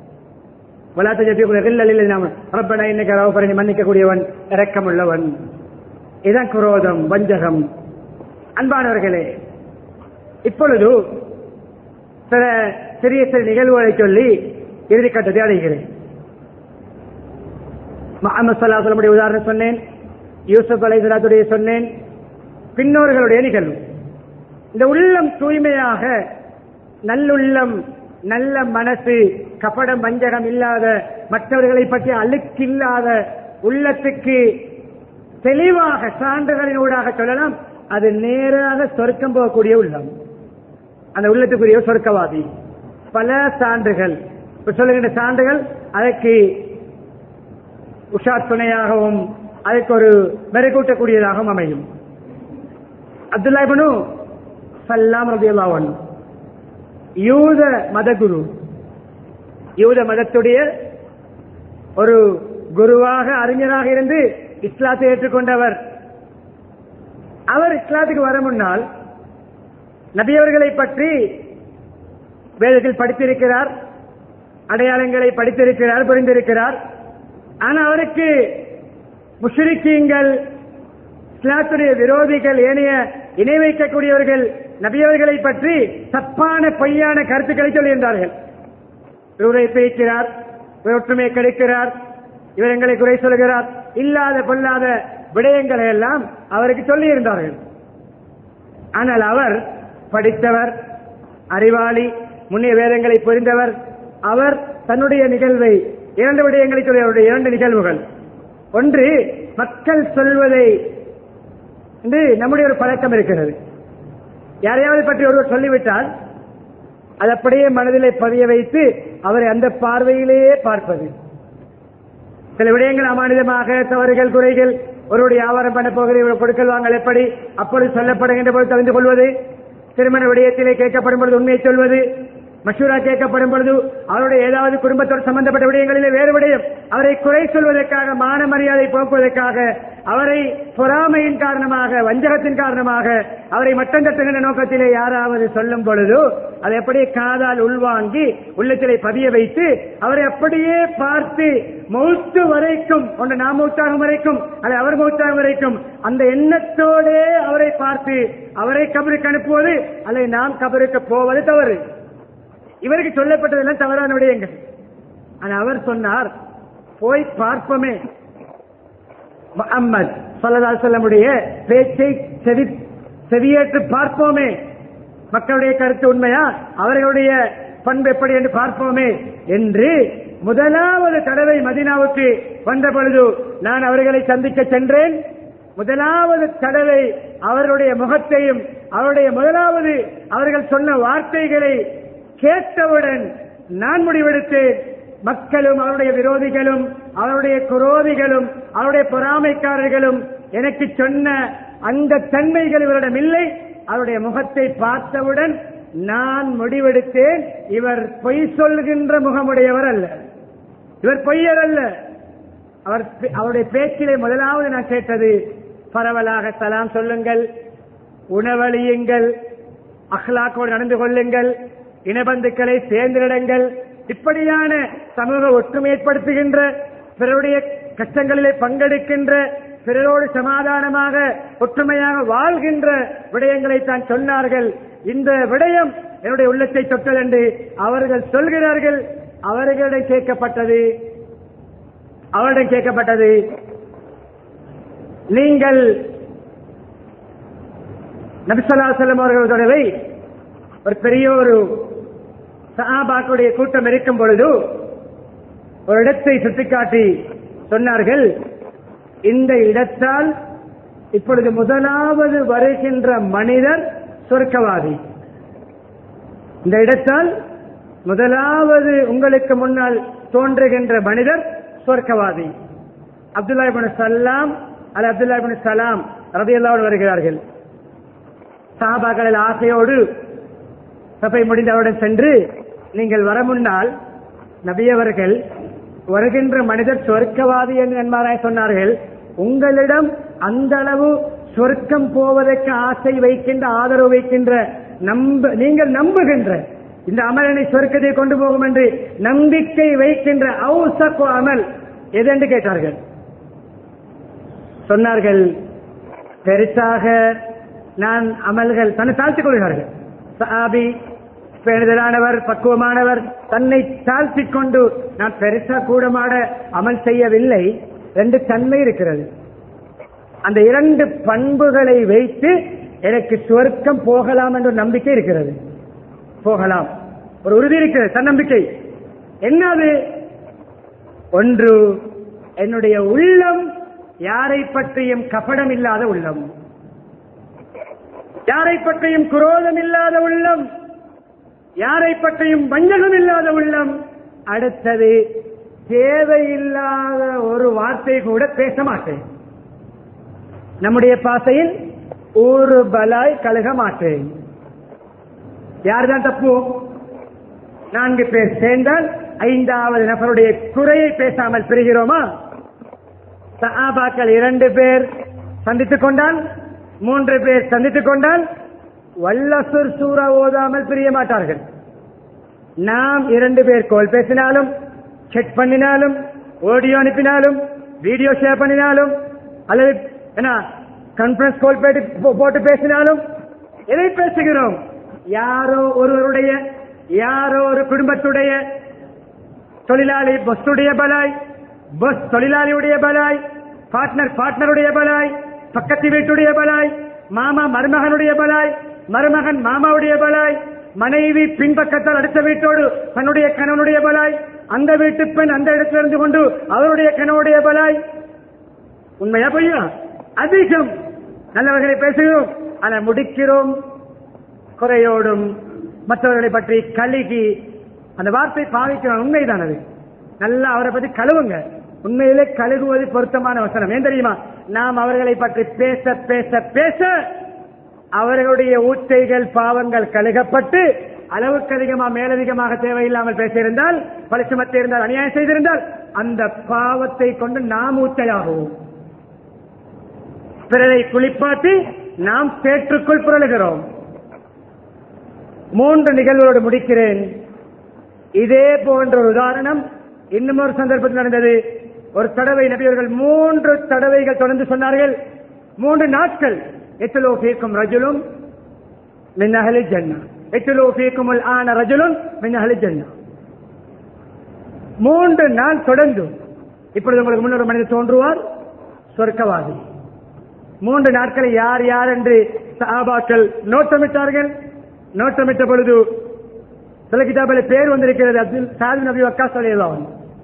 S1: மன்னிக்கக்கூடியவன் இரக்கமுள்ளவன் இதான் குரோதம் வஞ்சகம் அன்பானவர்களே இப்பொழுது சில சிறிய சிறிய நிகழ்வுகளை சொல்லி இறுதிக்கட்டத்தை அடைகிறேன் முகமது சல்லாஹனுடைய உதாரணம் சொன்னேன் யூசுப் அலைசலாத்துடைய சொன்னேன் பின்னோர்களுடைய நிகழ்வு இந்த உள்ளம் தூய்மையாக நல்லுள்ளம் நல்ல மனசு கபடம் வஞ்சகம் இல்லாத மற்றவர்களை பற்றி அழுக்கில்லாத உள்ளத்துக்கு தெளிவாக சான்றுகளின் ஊடாக சொல்லலாம் அது நேராக சொர்க்கம் போகக்கூடிய உள்ளம் அந்த உள்ளத்துக்குரிய சொர்க்கவாதி பல சான்றுகள் இப்ப சொல்லுகின்ற சான்றுகள் அதற்கு உஷா துணையாகவும் அதற்கு ஒரு மெருகூட்டக்கூடியதாகவும் அமையும் அப்துல்லாபனு சல்லாம் ரபியுல்லாவன் யூத மதகுரு யூத மதத்துடைய ஒரு குருவாக அறிஞராக இருந்து இஸ்லாத்தை ஏற்றுக்கொண்டவர் அவர் இஸ்லாத்துக்கு வர முன்னால் நபியவர்களை பற்றி வேதத்தில் படித்திருக்கிறார் அடையாளங்களை படித்திருக்கிறார் புரிந்திருக்கிறார் ஆனா அவருக்கு முஷ்ரிக்கீங்கள் இஸ்லாத்துடைய விரோதிகள் ஏனைய இணை வைக்கக்கூடியவர்கள் நபியவர்களை பற்றி தப்பான பொய்யான கருத்துக்களை சொல்லுகின்றார்கள் இவரை பேசுகிறார் இவர் ஒற்றுமை கிடைக்கிறார் இவர் எங்களை குறை சொல்கிறார் இல்லாத பொல்லாத விடயங்களை எல்லாம் அவருக்கு சொல்லி இருந்தார்கள் ஆனால் அவர் படித்தவர் அறிவாளி முன்னிய வேதங்களை புரிந்தவர் அவர் தன்னுடைய நிகழ்வை இரண்டு விடயங்களை சொல்லி அவருடைய இரண்டு நிகழ்வுகள் ஒன்று மக்கள் சொல்வதை என்று நம்முடைய ஒரு பழக்கம் இருக்கிறது யாரையாவது பற்றி ஒருவர் சொல்லிவிட்டால் அது அப்படியே மனதிலே பதிய வைத்து அவரை அந்த பார்வையிலேயே பார்ப்பது சில விடயங்கள் அமானிதமாக தவறுகள் குறைகள் ஒருவருடைய வியாபாரம் பண்ண போகிற இவர் கொடுக்கல் வாங்கல் எப்படி அப்பொழுது சொல்லப்படுகின்ற பொழுது தெரிந்து கொள்வது திருமண விடயத்திலே கேட்கப்படும் பொழுது உண்மையை சொல்வது மஷூரா கேட்கப்படும் பொழுது அவருடைய ஏதாவது குடும்பத்தோடு சம்பந்தப்பட்ட விடயங்களிலே வேறு விடயம் அவரை குறை சொல்வதற்காக மான மரியாதை போக்குவதற்காக அவரை பொறாமையின் காரணமாக வஞ்சகத்தின் காரணமாக அவரை மட்டம் தட்டுகின்ற நோக்கத்திலே யாராவது சொல்லும் பொழுது அதை அப்படியே காதால் உள்வாங்கி உள்ளத்திலே பதிய வைத்து அவரை அப்படியே பார்த்து மௌத்து வரைக்கும் ஒன்று நாம் மௌத்தாகும் வரைக்கும் அல்லது அவர் மௌத்தாகும் வரைக்கும் அந்த எண்ணத்தோடே அவரை பார்த்து அவரை கபருக்கு அனுப்புவது அல்லது நாம் கபருக்கு போவது தவறு இவருக்கு சொல்லப்பட்டதெல்லாம் தவறான விடயங்கள் ஆனா அவர் சொன்னார் போய் பார்ப்போமே முகம்மது சொல்லதால் சொல்லமுடைய பேச்சை செவி செவியேற்று பார்ப்போமே மக்களுடைய கருத்து உண்மையா அவர்களுடைய பண்பு எப்படி என்று பார்ப்போமே என்று முதலாவது தடவை மதினாவுக்கு வந்த பொழுது நான் அவர்களை சந்திக்க சென்றேன் முதலாவது தடவை அவர்களுடைய முகத்தையும் அவருடைய முதலாவது அவர்கள் சொன்ன வார்த்தைகளை கேட்டவுடன் நான் முடிவெடுத்தேன் மக்களும் அவருடைய விரோதிகளும் அவருடைய குரோதிகளும் அவருடைய பொறாமைக்காரர்களும் எனக்கு சொன்ன அந்த தன்மைகள் இவரிடம் இல்லை அவருடைய முகத்தை பார்த்தவுடன் நான் முடிவெடுத்தேன் இவர் பொய் சொல்கின்ற முகமுடையவர் அல்ல இவர் பொய்யர் அல்ல அவர் அவருடைய பேச்சிலே முதலாவது நான் கேட்டது பரவலாக சலாம் சொல்லுங்கள் உணவழியுங்கள் அஹ்லாக்கோடு நடந்து கொள்ளுங்கள் இனபந்துக்களை சேர்ந்திடங்கள் இப்படியான சமூக ஒற்றுமை ஏற்படுத்துகின்ற பிறருடைய கஷ்டங்களிலே பங்கெடுக்கின்ற பிறரோடு சமாதானமாக ஒற்றுமையாக வாழ்கின்ற விடயங்களை தான் சொன்னார்கள் இந்த விடயம் என்னுடைய உள்ளத்தை தொட்டது என்று அவர்கள் சொல்கிறார்கள் அவர்களிடம் கேட்கப்பட்டது அவரிடம் கேட்கப்பட்டது நீங்கள் நபிசல்லா செல்லம் அவர்கள் தடவை ஒரு பெரிய ஒரு சஹாபாக்களுடைய கூட்டம் இருக்கும் பொழுது ஒரு இடத்தை சுட்டிக்காட்டி சொன்னார்கள் இந்த இடத்தால் இப்பொழுது முதலாவது வருகின்ற மனிதர் சொர்க்கவாதி இந்த இடத்தால் முதலாவது உங்களுக்கு முன்னால் தோன்றுகின்ற மனிதர் சொர்க்கவாதி அப்துல்லா இபின் சல்லாம் அல்ல அப்துல்லா இபின் சலாம் ரபியல்லாவோடு வருகிறார்கள் சாபாக்களில் ஆசையோடு சபை முடிந்தவுடன் சென்று நீங்கள் வர முன்னால் நபியவர்கள் வருகின்ற மனிதர் சொர்க்கவாதி என்று நன்மாராய் சொன்னார்கள் உங்களிடம் அந்த அளவு சொர்க்கம் போவதற்கு ஆசை வைக்கின்ற ஆதரவு வைக்கின்ற நம்ப நீங்கள் நம்புகின்ற இந்த அமலனை சொர்க்கத்தை கொண்டு போகும் என்று நம்பிக்கை வைக்கின்ற அவுசக்கு அமல் எதென்று கேட்டார்கள் சொன்னார்கள் பெருசாக நான் அமல்கள் தன்னை தாழ்த்திக் கொள்கிறார்கள் சாபி பேணுதலானவர் பக்குவமானவர் தன்னை தாழ்த்திக் கொண்டு நான் பெருசா கூடமாட அமல் செய்யவில்லை ரெண்டு தன்மை இருக்கிறது அந்த இரண்டு பண்புகளை வைத்து எனக்கு சுவர்க்கம் போகலாம் என்ற நம்பிக்கை இருக்கிறது போகலாம் ஒரு உறுதி இருக்கிறது தன்னம்பிக்கை என்னது ஒன்று என்னுடைய உள்ளம் யாரை பற்றியும் கபடம் இல்லாத உள்ளம் யாரை பற்றியும் குரோதம் இல்லாத உள்ளம் யாரை பற்றியும் வஞ்சகம் இல்லாத உள்ளம் அடுத்தது தேவையில்லாத ஒரு வார்த்தை கூட பேச மாட்டேன் நம்முடைய பாசையில் ஒரு பலாய் கழுக மாட்டேன் யார்தான் தப்பு நான்கு பேர் சேர்ந்தால் ஐந்தாவது நபருடைய குறையை பேசாமல் பிரிகிறோமா சஹாபாக்கள் இரண்டு பேர் சந்தித்துக் கொண்டால் மூன்று பேர் சந்தித்துக் கொண்டால் வல்லசுர் சூறா ஓதாமல் பிரிய மாட்டார்கள் நாம் இரண்டு பேர் கோல் பேசினாலும் செக் பண்ணினாலும் ஆடியோ அனுப்பினாலும் வீடியோ ஷேர் பண்ணினாலும் அல்லது என்ன கான்பரன்ஸ் கால் போட்டு பேசினாலும் எதை பேசுகிறோம் யாரோ ஒருவருடைய யாரோ ஒரு குடும்பத்துடைய தொழிலாளி பஸ்ஸுடைய பலாய் பஸ் தொழிலாளியுடைய பலாய் பார்ட்னர் பார்ட்னருடைய பலாய் பக்கத்து வீட்டுடைய பலாய் மாமா மருமகனுடைய பலாய் மருமகன் மாமாவுடைய பலாய் மனைவி பின்பக்கத்தால் அடுத்த வீட்டோடு தன்னுடைய கணவனுடைய பலாய் அந்த வீட்டு பெண் அந்த இடத்துல இருந்து கொண்டு அவருடைய கணவனுடைய பலாய் உண்மையா பொய்யா அதிகம் நல்லவர்களை பேசுகிறோம் ஆனா முடிக்கிறோம் குறையோடும் மற்றவர்களை பற்றி கழுகி அந்த வார்த்தை பாவிக்கிறோம் உண்மைதான் அது நல்லா அவரை பற்றி கழுவுங்க உண்மையிலே கழுகுவது பொருத்தமான வசனம் ஏன் தெரியுமா நாம் அவர்களை பற்றி பேச பேச பேச அவர்களுடைய ஊற்றைகள் பாவங்கள் கழுகப்பட்டு அளவுக்கு அதிகமாக மேலதிகமாக தேவையில்லாமல் பேசியிருந்தால் பலிசுமத்தை இருந்தால் அநியாயம் செய்திருந்தால் அந்த பாவத்தை கொண்டு நாம் ஊத்தையாகுவோம் பிறரை குளிப்பாட்டி நாம் சேற்றுக்குள் புரளுகிறோம் மூன்று நிகழ்வுகளோடு முடிக்கிறேன் இதே போன்ற ஒரு உதாரணம் இன்னும் ஒரு சந்தர்ப்பத்தில் நடந்தது ஒரு தடவை நபியவர்கள் மூன்று தடவைகள் தொடர்ந்து சொன்னார்கள் மூன்று நாட்கள் எத்தலோ ஃபீக்கும் ரஜுலும் மின் அஹலி ஜன்னா எத்தலோ ஃபீக்கும் ஆன ரஜுலும் மின் அஹலி ஜன்னா மூன்று நாள் தொடர்ந்து இப்பொழுது உங்களுக்கு முன்னொரு மனிதர் தோன்றுவார் சொர்க்கவாதி மூன்று நாட்களை யார் யார் என்று சஹாபாக்கள் நோட்டமிட்டார்கள் நோட்டமிட்ட பொழுது சில கிதாபில பேர் வந்திருக்கிறது அப்துல் சாதி நபி வக்காஸ் அலையதான்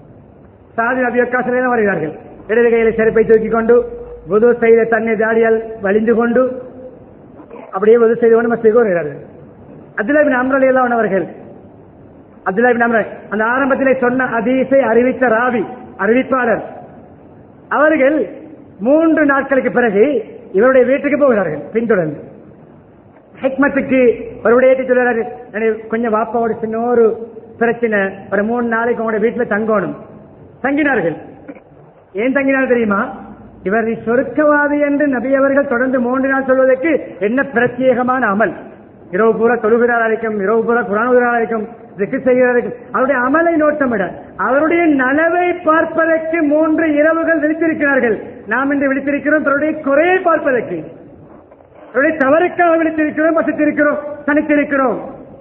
S1: சாதி நபி வக்காஸ் அலையதான் வருகிறார்கள் இடது கையில செருப்பை தூக்கிக் கொண்டு புது செய்த தண்ணீர் தாடியால் வலிந்து கொண்டு அப்படியே புது செய்து கொண்டு மஸ்திக்கு வருகிறார்கள் அப்துல்லா பின் அம்ரலி எல்லாம் அவர்கள் அப்துல்லா பின் அம்ர அந்த ஆரம்பத்திலே சொன்ன அதீசை அறிவித்த ராவி அறிவிப்பாளர் அவர்கள் மூன்று நாட்களுக்கு பிறகு இவருடைய வீட்டுக்கு போகிறார்கள் பின்தொடர்ந்து ஹெக்மத்துக்கு ஒரு விடயத்தை சொல்றாரு எனக்கு கொஞ்சம் வாப்பாவோட சின்ன ஒரு பிரச்சனை ஒரு மூணு நாளைக்கு உங்களோட வீட்டுல தங்கணும் தங்கினார்கள் ஏன் தங்கினார் தெரியுமா இவர் சொருக்கவாதி என்று நபி அவர்கள் தொடர்ந்து மூன்று நாள் சொல்வதற்கு என்ன பிரத்யேகமான அமல் இரவு பூரா தொழுகிறாரா இருக்கும் இரவு பூரா குரானுகிறாரா இருக்கும் திக்கு செய்கிறாரா இருக்கும் அவருடைய அமலை நோட்டமிட அவருடைய நலவை பார்ப்பதற்கு மூன்று இரவுகள் விழித்திருக்கிறார்கள் நாம் இன்று விழித்திருக்கிறோம் தன்னுடைய குறையை பார்ப்பதற்கு அவருடைய தவறுக்காக விழித்திருக்கிறோம் வசித்திருக்கிறோம் தனித்திருக்கிறோம்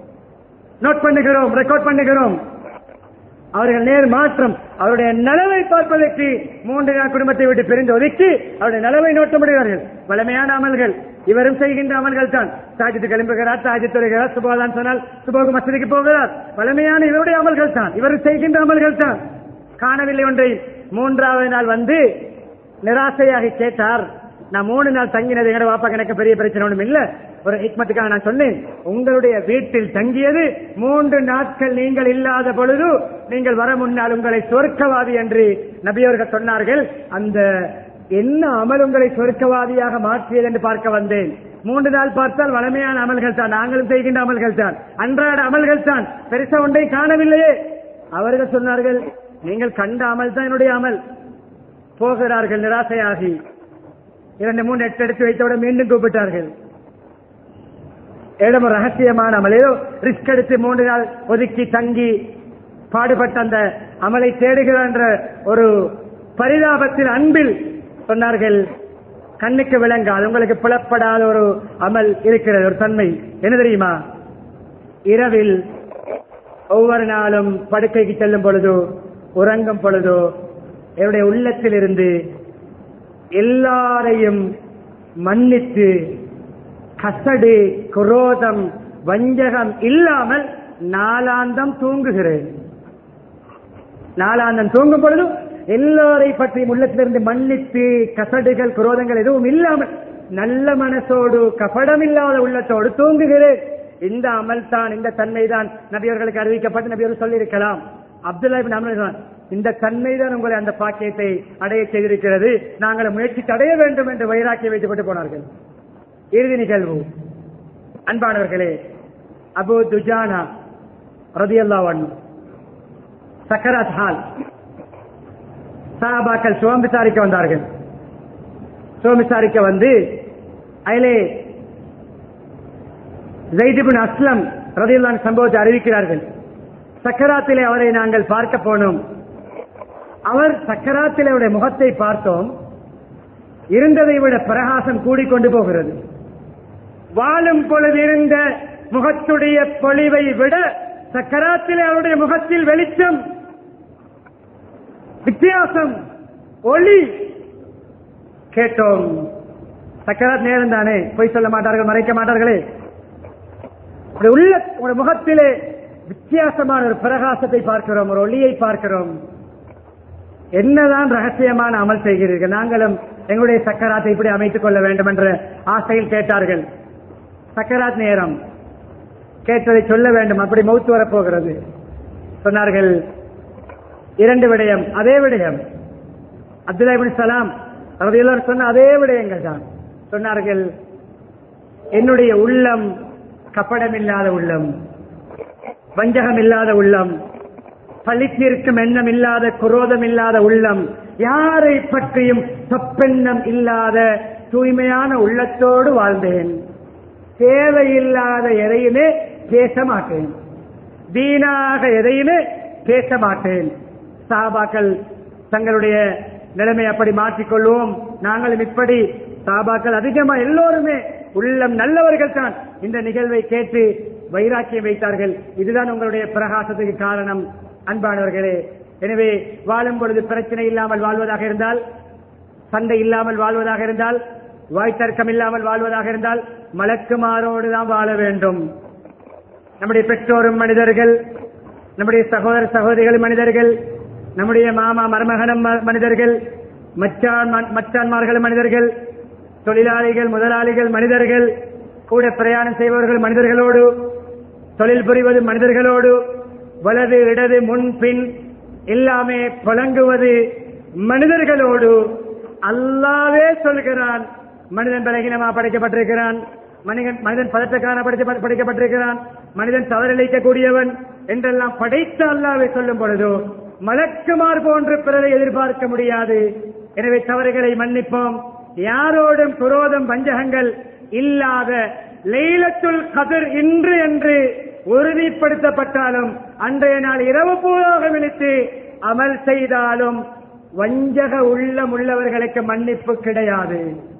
S1: நோட் பண்ணுகிறோம் ரெக்கார்ட் பண்ணுகிறோம் அவர்கள் நேர் மாற்றம் அவருடைய நலவை பார்ப்பதற்கு மூன்று நாள் குடும்பத்தை விட்டு பிரிந்து ஒதுக்கி அவருடைய நலவை நோட்டமிடுகிறார்கள் வலிமையான அமல்கள் இவரும் செய்கின்ற அமல்கள் தான் சாஜித்து கிளம்புகிறார் சாஜித் வருகிறார் சுபோதான் சொன்னால் சுபோக மசதிக்கு போகிறார் வலிமையான இவருடைய அமல்கள் தான் இவர் செய்கின்ற அமல்கள் தான் காணவில்லை ஒன்றை மூன்றாவது நாள் வந்து நிராசையாக கேட்டார் நான் மூணு நாள் தங்கினது எங்க வாப்பா எனக்கு பெரிய பிரச்சனை ஒன்றும் இல்ல ஒரு ஹிக்மத்துக்காக நான் சொன்னேன் உங்களுடைய வீட்டில் தங்கியது மூன்று நாட்கள் நீங்கள் இல்லாத பொழுது நீங்கள் வர முன்னால் உங்களை சொர்க்கவாதி என்று நபியவர்கள் சொன்னார்கள் அந்த என்ன அமல் உங்களை சொர்க்கவாதியாக மாற்றியது என்று பார்க்க வந்தேன் மூன்று நாள் பார்த்தால் வளமையான அமல்கள் தான் நாங்களும் செய்கின்ற அமல்கள் தான் அன்றாட அமல்கள் தான் பெருசா ஒன்றை காணவில்லையே அவர்கள் சொன்னார்கள் நீங்கள் கண்ட அமல் தான் என்னுடைய அமல் போகிறார்கள் நிராசையாகி இரண்டு மூணு எட்டு எடுத்து வைத்தவுட மீண்டும் கூப்பிட்டார்கள் இடம் ஒரு ரகசியமான அமல் ஏதோ ரிஸ்க் எடுத்து மூன்று நாள் ஒதுக்கி தங்கி பாடுபட்ட அந்த அமலை தேடுகிறார் என்ற ஒரு பரிதாபத்தில் அன்பில் சொன்னார்கள் கண்ணுக்கு விளங்காது உங்களுக்கு புலப்படாத ஒரு அமல் இருக்கிறது ஒரு தன்மை என்ன தெரியுமா இரவில் ஒவ்வொரு நாளும் படுக்கைக்கு செல்லும் பொழுதோ உறங்கும் பொழுதோ என்னுடைய உள்ளத்தில் இருந்து எல்லாரையும் மன்னித்து கசடு குரோதம் வஞ்சகம் இல்லாமல் நாளாந்தம் தூங்குகிறேன் நாளாந்தம் தூங்கும் பொழுது எல்லோரை பற்றி உள்ளத்திலிருந்து மன்னித்து கசடுகள் குரோதங்கள் எதுவும் இல்லாமல் நல்ல மனசோடு கபடம் இல்லாத உள்ளத்தோடு தூங்குகிறேன் இந்த அமல் தான் இந்த தன்மை தான் நபியவர்களுக்கு அறிவிக்கப்பட்டு நபியர்கள் சொல்லியிருக்கலாம் அப்துல்லா இப்னு அம்ர் சொன்னார், இந்த தன்மை தான் உங்களை அந்த பாக்கியத்தை அடைய செய்திருக்கிறது நாங்கள் முயற்சித்து அடைய வேண்டும் என்று வைராக்கிய வைத்துக் கொண்டு போனார்கள் இறுதி நிகழ்வு அன்பானவர்களே அபு துஜானா ரதியல்லாவன் சக்கராத் ஹால் சாபாக்கள் சுகம் விசாரிக்க வந்தார்கள் சுகம் விசாரிக்க வந்து அதிலே ஜெய்திபின் அஸ்லம் ரதியுல்லான் சம்பவத்தை அறிவிக்கிறார்கள் சக்கராத்திலே அவரை நாங்கள் பார்க்க போனோம் அவர் சக்கராத்தில் அவருடைய முகத்தை பார்த்தோம் இருந்ததை விட பிரகாசம் கூடிக்கொண்டு போகிறது வாழும் பொழுது இருந்த முகத்துடைய பொலிவை விட சக்கராத்திலே அவருடைய முகத்தில் வெளிச்சம் வித்தியாசம் ஒளி கேட்டோம் சக்கராத் நேரம் தானே பொய் சொல்ல மாட்டார்கள் மறைக்க மாட்டார்களே உங்களுடைய உள்ள உங்களுடைய முகத்திலே வித்தியாசமான ஒரு பிரகாசத்தை பார்க்கிறோம் ஒரு ஒளியை பார்க்கிறோம் என்னதான் ரகசியமான அமல் செய்கிறீர்கள் நாங்களும் எங்களுடைய சக்கராத்தை இப்படி அமைத்துக் கொள்ள வேண்டும் என்ற ஆசையில் கேட்டார்கள் சக்கராத் நேரம் கேட்டதை சொல்ல வேண்டும் அப்படி மௌத்து வரப்போகிறது சொன்னார்கள் இரண்டு விடயம் அதே விடயம் அப்துல்லா இப்னு சலாம் ரலியல்லாஹு சொன்ன அதே விடயங்கள் தான் சொன்னார்கள் என்னுடைய உள்ளம் கப்படம் இல்லாத உள்ளம் வஞ்சகம் இல்லாத உள்ளம் பழித்திருக்கும் எண்ணம் இல்லாத குரோதம் இல்லாத உள்ளம் யாரை பற்றியும் தப்பெண்ணம் இல்லாத தூய்மையான உள்ளத்தோடு வாழ்ந்தேன் தேவையில்லாத எதையுமே பேச மாட்டேன் வீணாக எதையுமே பேச மாட்டேன் சாபாக்கள் தங்களுடைய நிலைமை அப்படி மாற்றிக்கொள்வோம் நாங்களும் இப்படி சாபாக்கள் அதிகமா எல்லோருமே உள்ளம் நல்லவர்கள் தான் இந்த நிகழ்வை கேட்டு வைராக்கியம் வைத்தார்கள் இதுதான் உங்களுடைய பிரகாசத்துக்கு காரணம் அன்பானவர்களே எனவே வாழும் பொழுது பிரச்சனை இல்லாமல் வாழ்வதாக இருந்தால் சண்டை இல்லாமல் வாழ்வதாக இருந்தால் வாய்த்தர்க்கம் இல்லாமல் வாழ்வதாக இருந்தால் மலக்குமாரோடு தான் வாழ வேண்டும் நம்முடைய பெற்றோரும் மனிதர்கள் நம்முடைய சகோதர சகோதரிகள் மனிதர்கள் நம்முடைய மாமா மருமகனம் ம- மனிதர்கள் மச்சான் ம- மச்சான்மார்கள் மனிதர்கள் தொழிலாளிகள் முதலாளிகள் மனிதர்கள் கூட பிரயாணம் செய்பவர்கள் மனிதர்களோடு தொழில் புரிவது மனிதர்களோடு வலது இடது முன் பின் எல்லாமே புழங்குவது மனிதர்களோடு அல்லாவே சொல்கிறான் மனிதன் பலகீனமா படைக்கப்பட்டிருக்கிறான் மனிதன் மனிதன் பதற்றக்கான படைக்க- படைக்கப்பட்டிருக்கிறான் மனிதன் தவறிழைக்க கூடியவன் என்றெல்லாம் படைத்த அல்லாவே சொல்லும் பொழுதோ மலக்குமார் போன்று பிறரை எதிர்பார்க்க முடியாது எனவே தவறுகளை மன்னிப்போம் யாரோடும் குரோதம் வஞ்சகங்கள் இல்லாத லைலத்துல் கதிர் இன்று என்று உறுதிப்படுத்தப்பட்டாலும் அன்றைய நாள் இரவு பூராக விழித்து அமல் செய்தாலும் வஞ்சக உள்ளம் உள்ளவர்களுக்கு மன்னிப்பு கிடையாது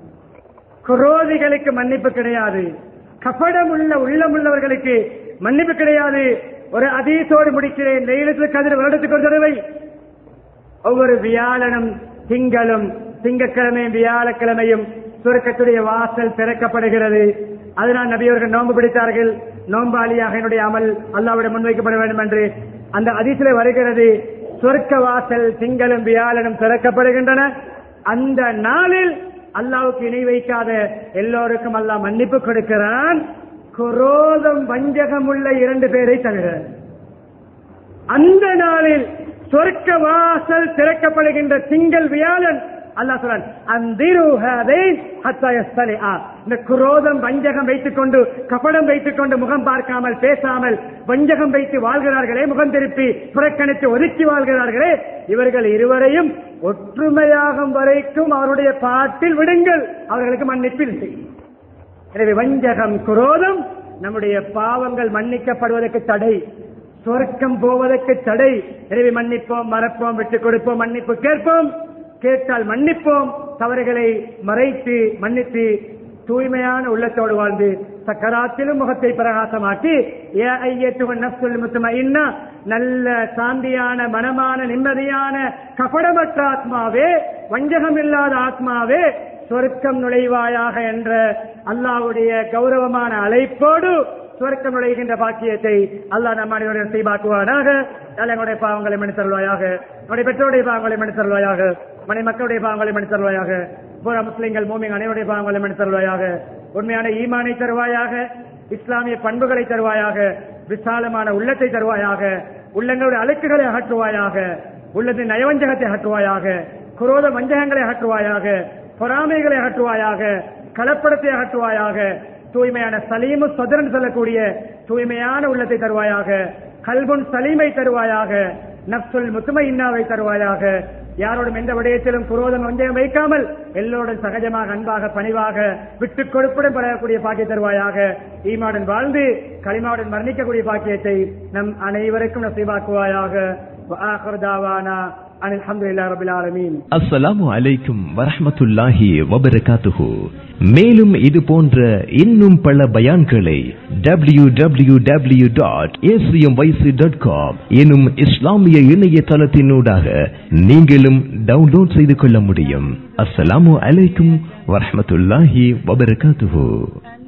S1: குரோதிகளுக்கு மன்னிப்பு கிடையாது கபடம் உள்ள உள்ளம் உள்ளவர்களுக்கு மன்னிப்பு கிடையாது ஒரு அதீசோடு முடிக்கிறேன் லைலத்துல் கதிர் வருடத்துக்கு ஒரு தடவை ஒவ்வொரு வியாழனும் திங்களும் திங்கட்கிழமையும் வியாழக்கிழமையும் சுருக்கத்துடைய வாசல் திறக்கப்படுகிறது அதனால் நபியவர்கள் நோன்பு பிடித்தார்கள் நோம்பாளியாக என்னுடைய அமல் அல்லாவிடம் முன்வைக்கப்பட வேண்டும் என்று அந்த அதிசல வருகிறது சொர்க்க வாசல் திங்களும் வியாழனும் திறக்கப்படுகின்றன அந்த நாளில் அல்லாவுக்கு இணை வைக்காத எல்லோருக்கும் அல்லாஹ் மன்னிப்பு கொடுக்கிறான் குரோதம் வஞ்சகம் உள்ள இரண்டு பேரை தவிர அந்த நாளில் சொர்க்க வாசல் திறக்கப்படுகின்ற திங்கள் வியாழன் அல்லாஹ் சொல்றான் அந்திருஹதை ஹத்தா யஸ்தலிஆ. இந்த குரோதம் வஞ்சகம் வைத்துக் கொண்டு கபடம் வைத்துக் கொண்டு முகம் பார்க்காமல் பேசாமல் வஞ்சகம் வைத்து வாழ்கிறார்களே முகம் திருப்பி புறக்கணித்து ஒதுக்கி வாழ்கிறார்களே இவர்கள் இருவரையும் ஒற்றுமையாகும் வரைக்கும் அவருடைய பாட்டில் விடுங்கள் அவர்களுக்கு மன்னிப்பில் செய்யும் எனவே வஞ்சகம் குரோதம் நம்முடைய பாவங்கள் மன்னிக்கப்படுவதற்கு தடை சொர்க்கம் போவதற்கு தடை எனவே மன்னிப்போம் மறப்போம் விட்டுக் கொடுப்போம் மன்னிப்பு கேட்போம் கேட்டால் மன்னிப்போம் தவறுகளை மறைத்து மன்னித்து தூய்மையான உள்ளத்தோடு வாழ்ந்து சக்கராத்திலும் முகத்தை பிரகாசமாக்கி ஏ ஐயத்துவன் நப்சுல் முத்துமைன்னா நல்ல சாந்தியான மனமான நிம்மதியான கபடமற்ற ஆத்மாவே வஞ்சகம் இல்லாத ஆத்மாவே சொர்க்கம் நுழைவாயாக என்ற அல்லாஹ்வுடைய கௌரவமான அழைப்போடு சொர்க்கம் நுழைகின்ற பாக்கியத்தை அல்லாஹ் நம் அனைவரும் செய்வாக்குவானாக அல்ல எங்களுடைய பாவங்களை மணி தருவாயாக நம்முடைய பெற்றோருடைய பாவங்களை மணி தருவாயாக மனை மக்களுடைய பாவங்களை மணி தருவாயாக பூரா முஸ்லிம்கள் மூமிங் அனைவருடைய பாவங்களை மணி தருவாயாக உண்மையான ஈமானை தருவாயாக இஸ்லாமிய பண்புகளை தருவாயாக விசாலமான உள்ளத்தை தருவாயாக உள்ளங்களுடைய அழுக்குகளை அகற்றுவாயாக உள்ளத்தின் நயவஞ்சகத்தை அகற்றுவாயாக குரோத வஞ்சகங்களை அகற்றுவாயாக பொறாமைகளை அகற்றுவாயாக கலப்படத்தை அகற்றுவாயாக தூய்மையான சலீமு சதுரன் சொல்லக்கூடிய தூய்மையான உள்ளத்தை தருவாயாக கல்புன் சலீமை தருவாயாக நப்சுல் முத்துமை இன்னாவை தருவாயாக யாரோடும் எந்த விடயத்திலும் குரோதம் வஞ்சகம் வைக்காமல் எல்லோரும் சகஜமாக அன்பாக பணிவாக விட்டுக் கொடுப்புடன் பழகக்கூடிய பாக்கிய தருவாயாக ஈமாவுடன் வாழ்ந்து களிமாவுடன் மரணிக்கக்கூடிய பாக்கியத்தை நம் அனைவருக்கும் நசீவாக்குவாயாக وآخر دعوانا عن الحمد لله رب العالمين
S2: அஸ்ஸலாமு அலைக்கும் வரஹ்மத்துல்லாஹி வபரகாத்துஹு மேலும் இது போன்ற இன்னும் பல பயான்களை W W W dot dot com எனும் இஸ்லாமிய இணையதளத்தினூடாக நீங்களும் டவுன்லோட் செய்து கொள்ள முடியும் அஸ்ஸலாமு அலைக்கும் வரஹ்மத்துல்லாஹி வபரகாத்துஹு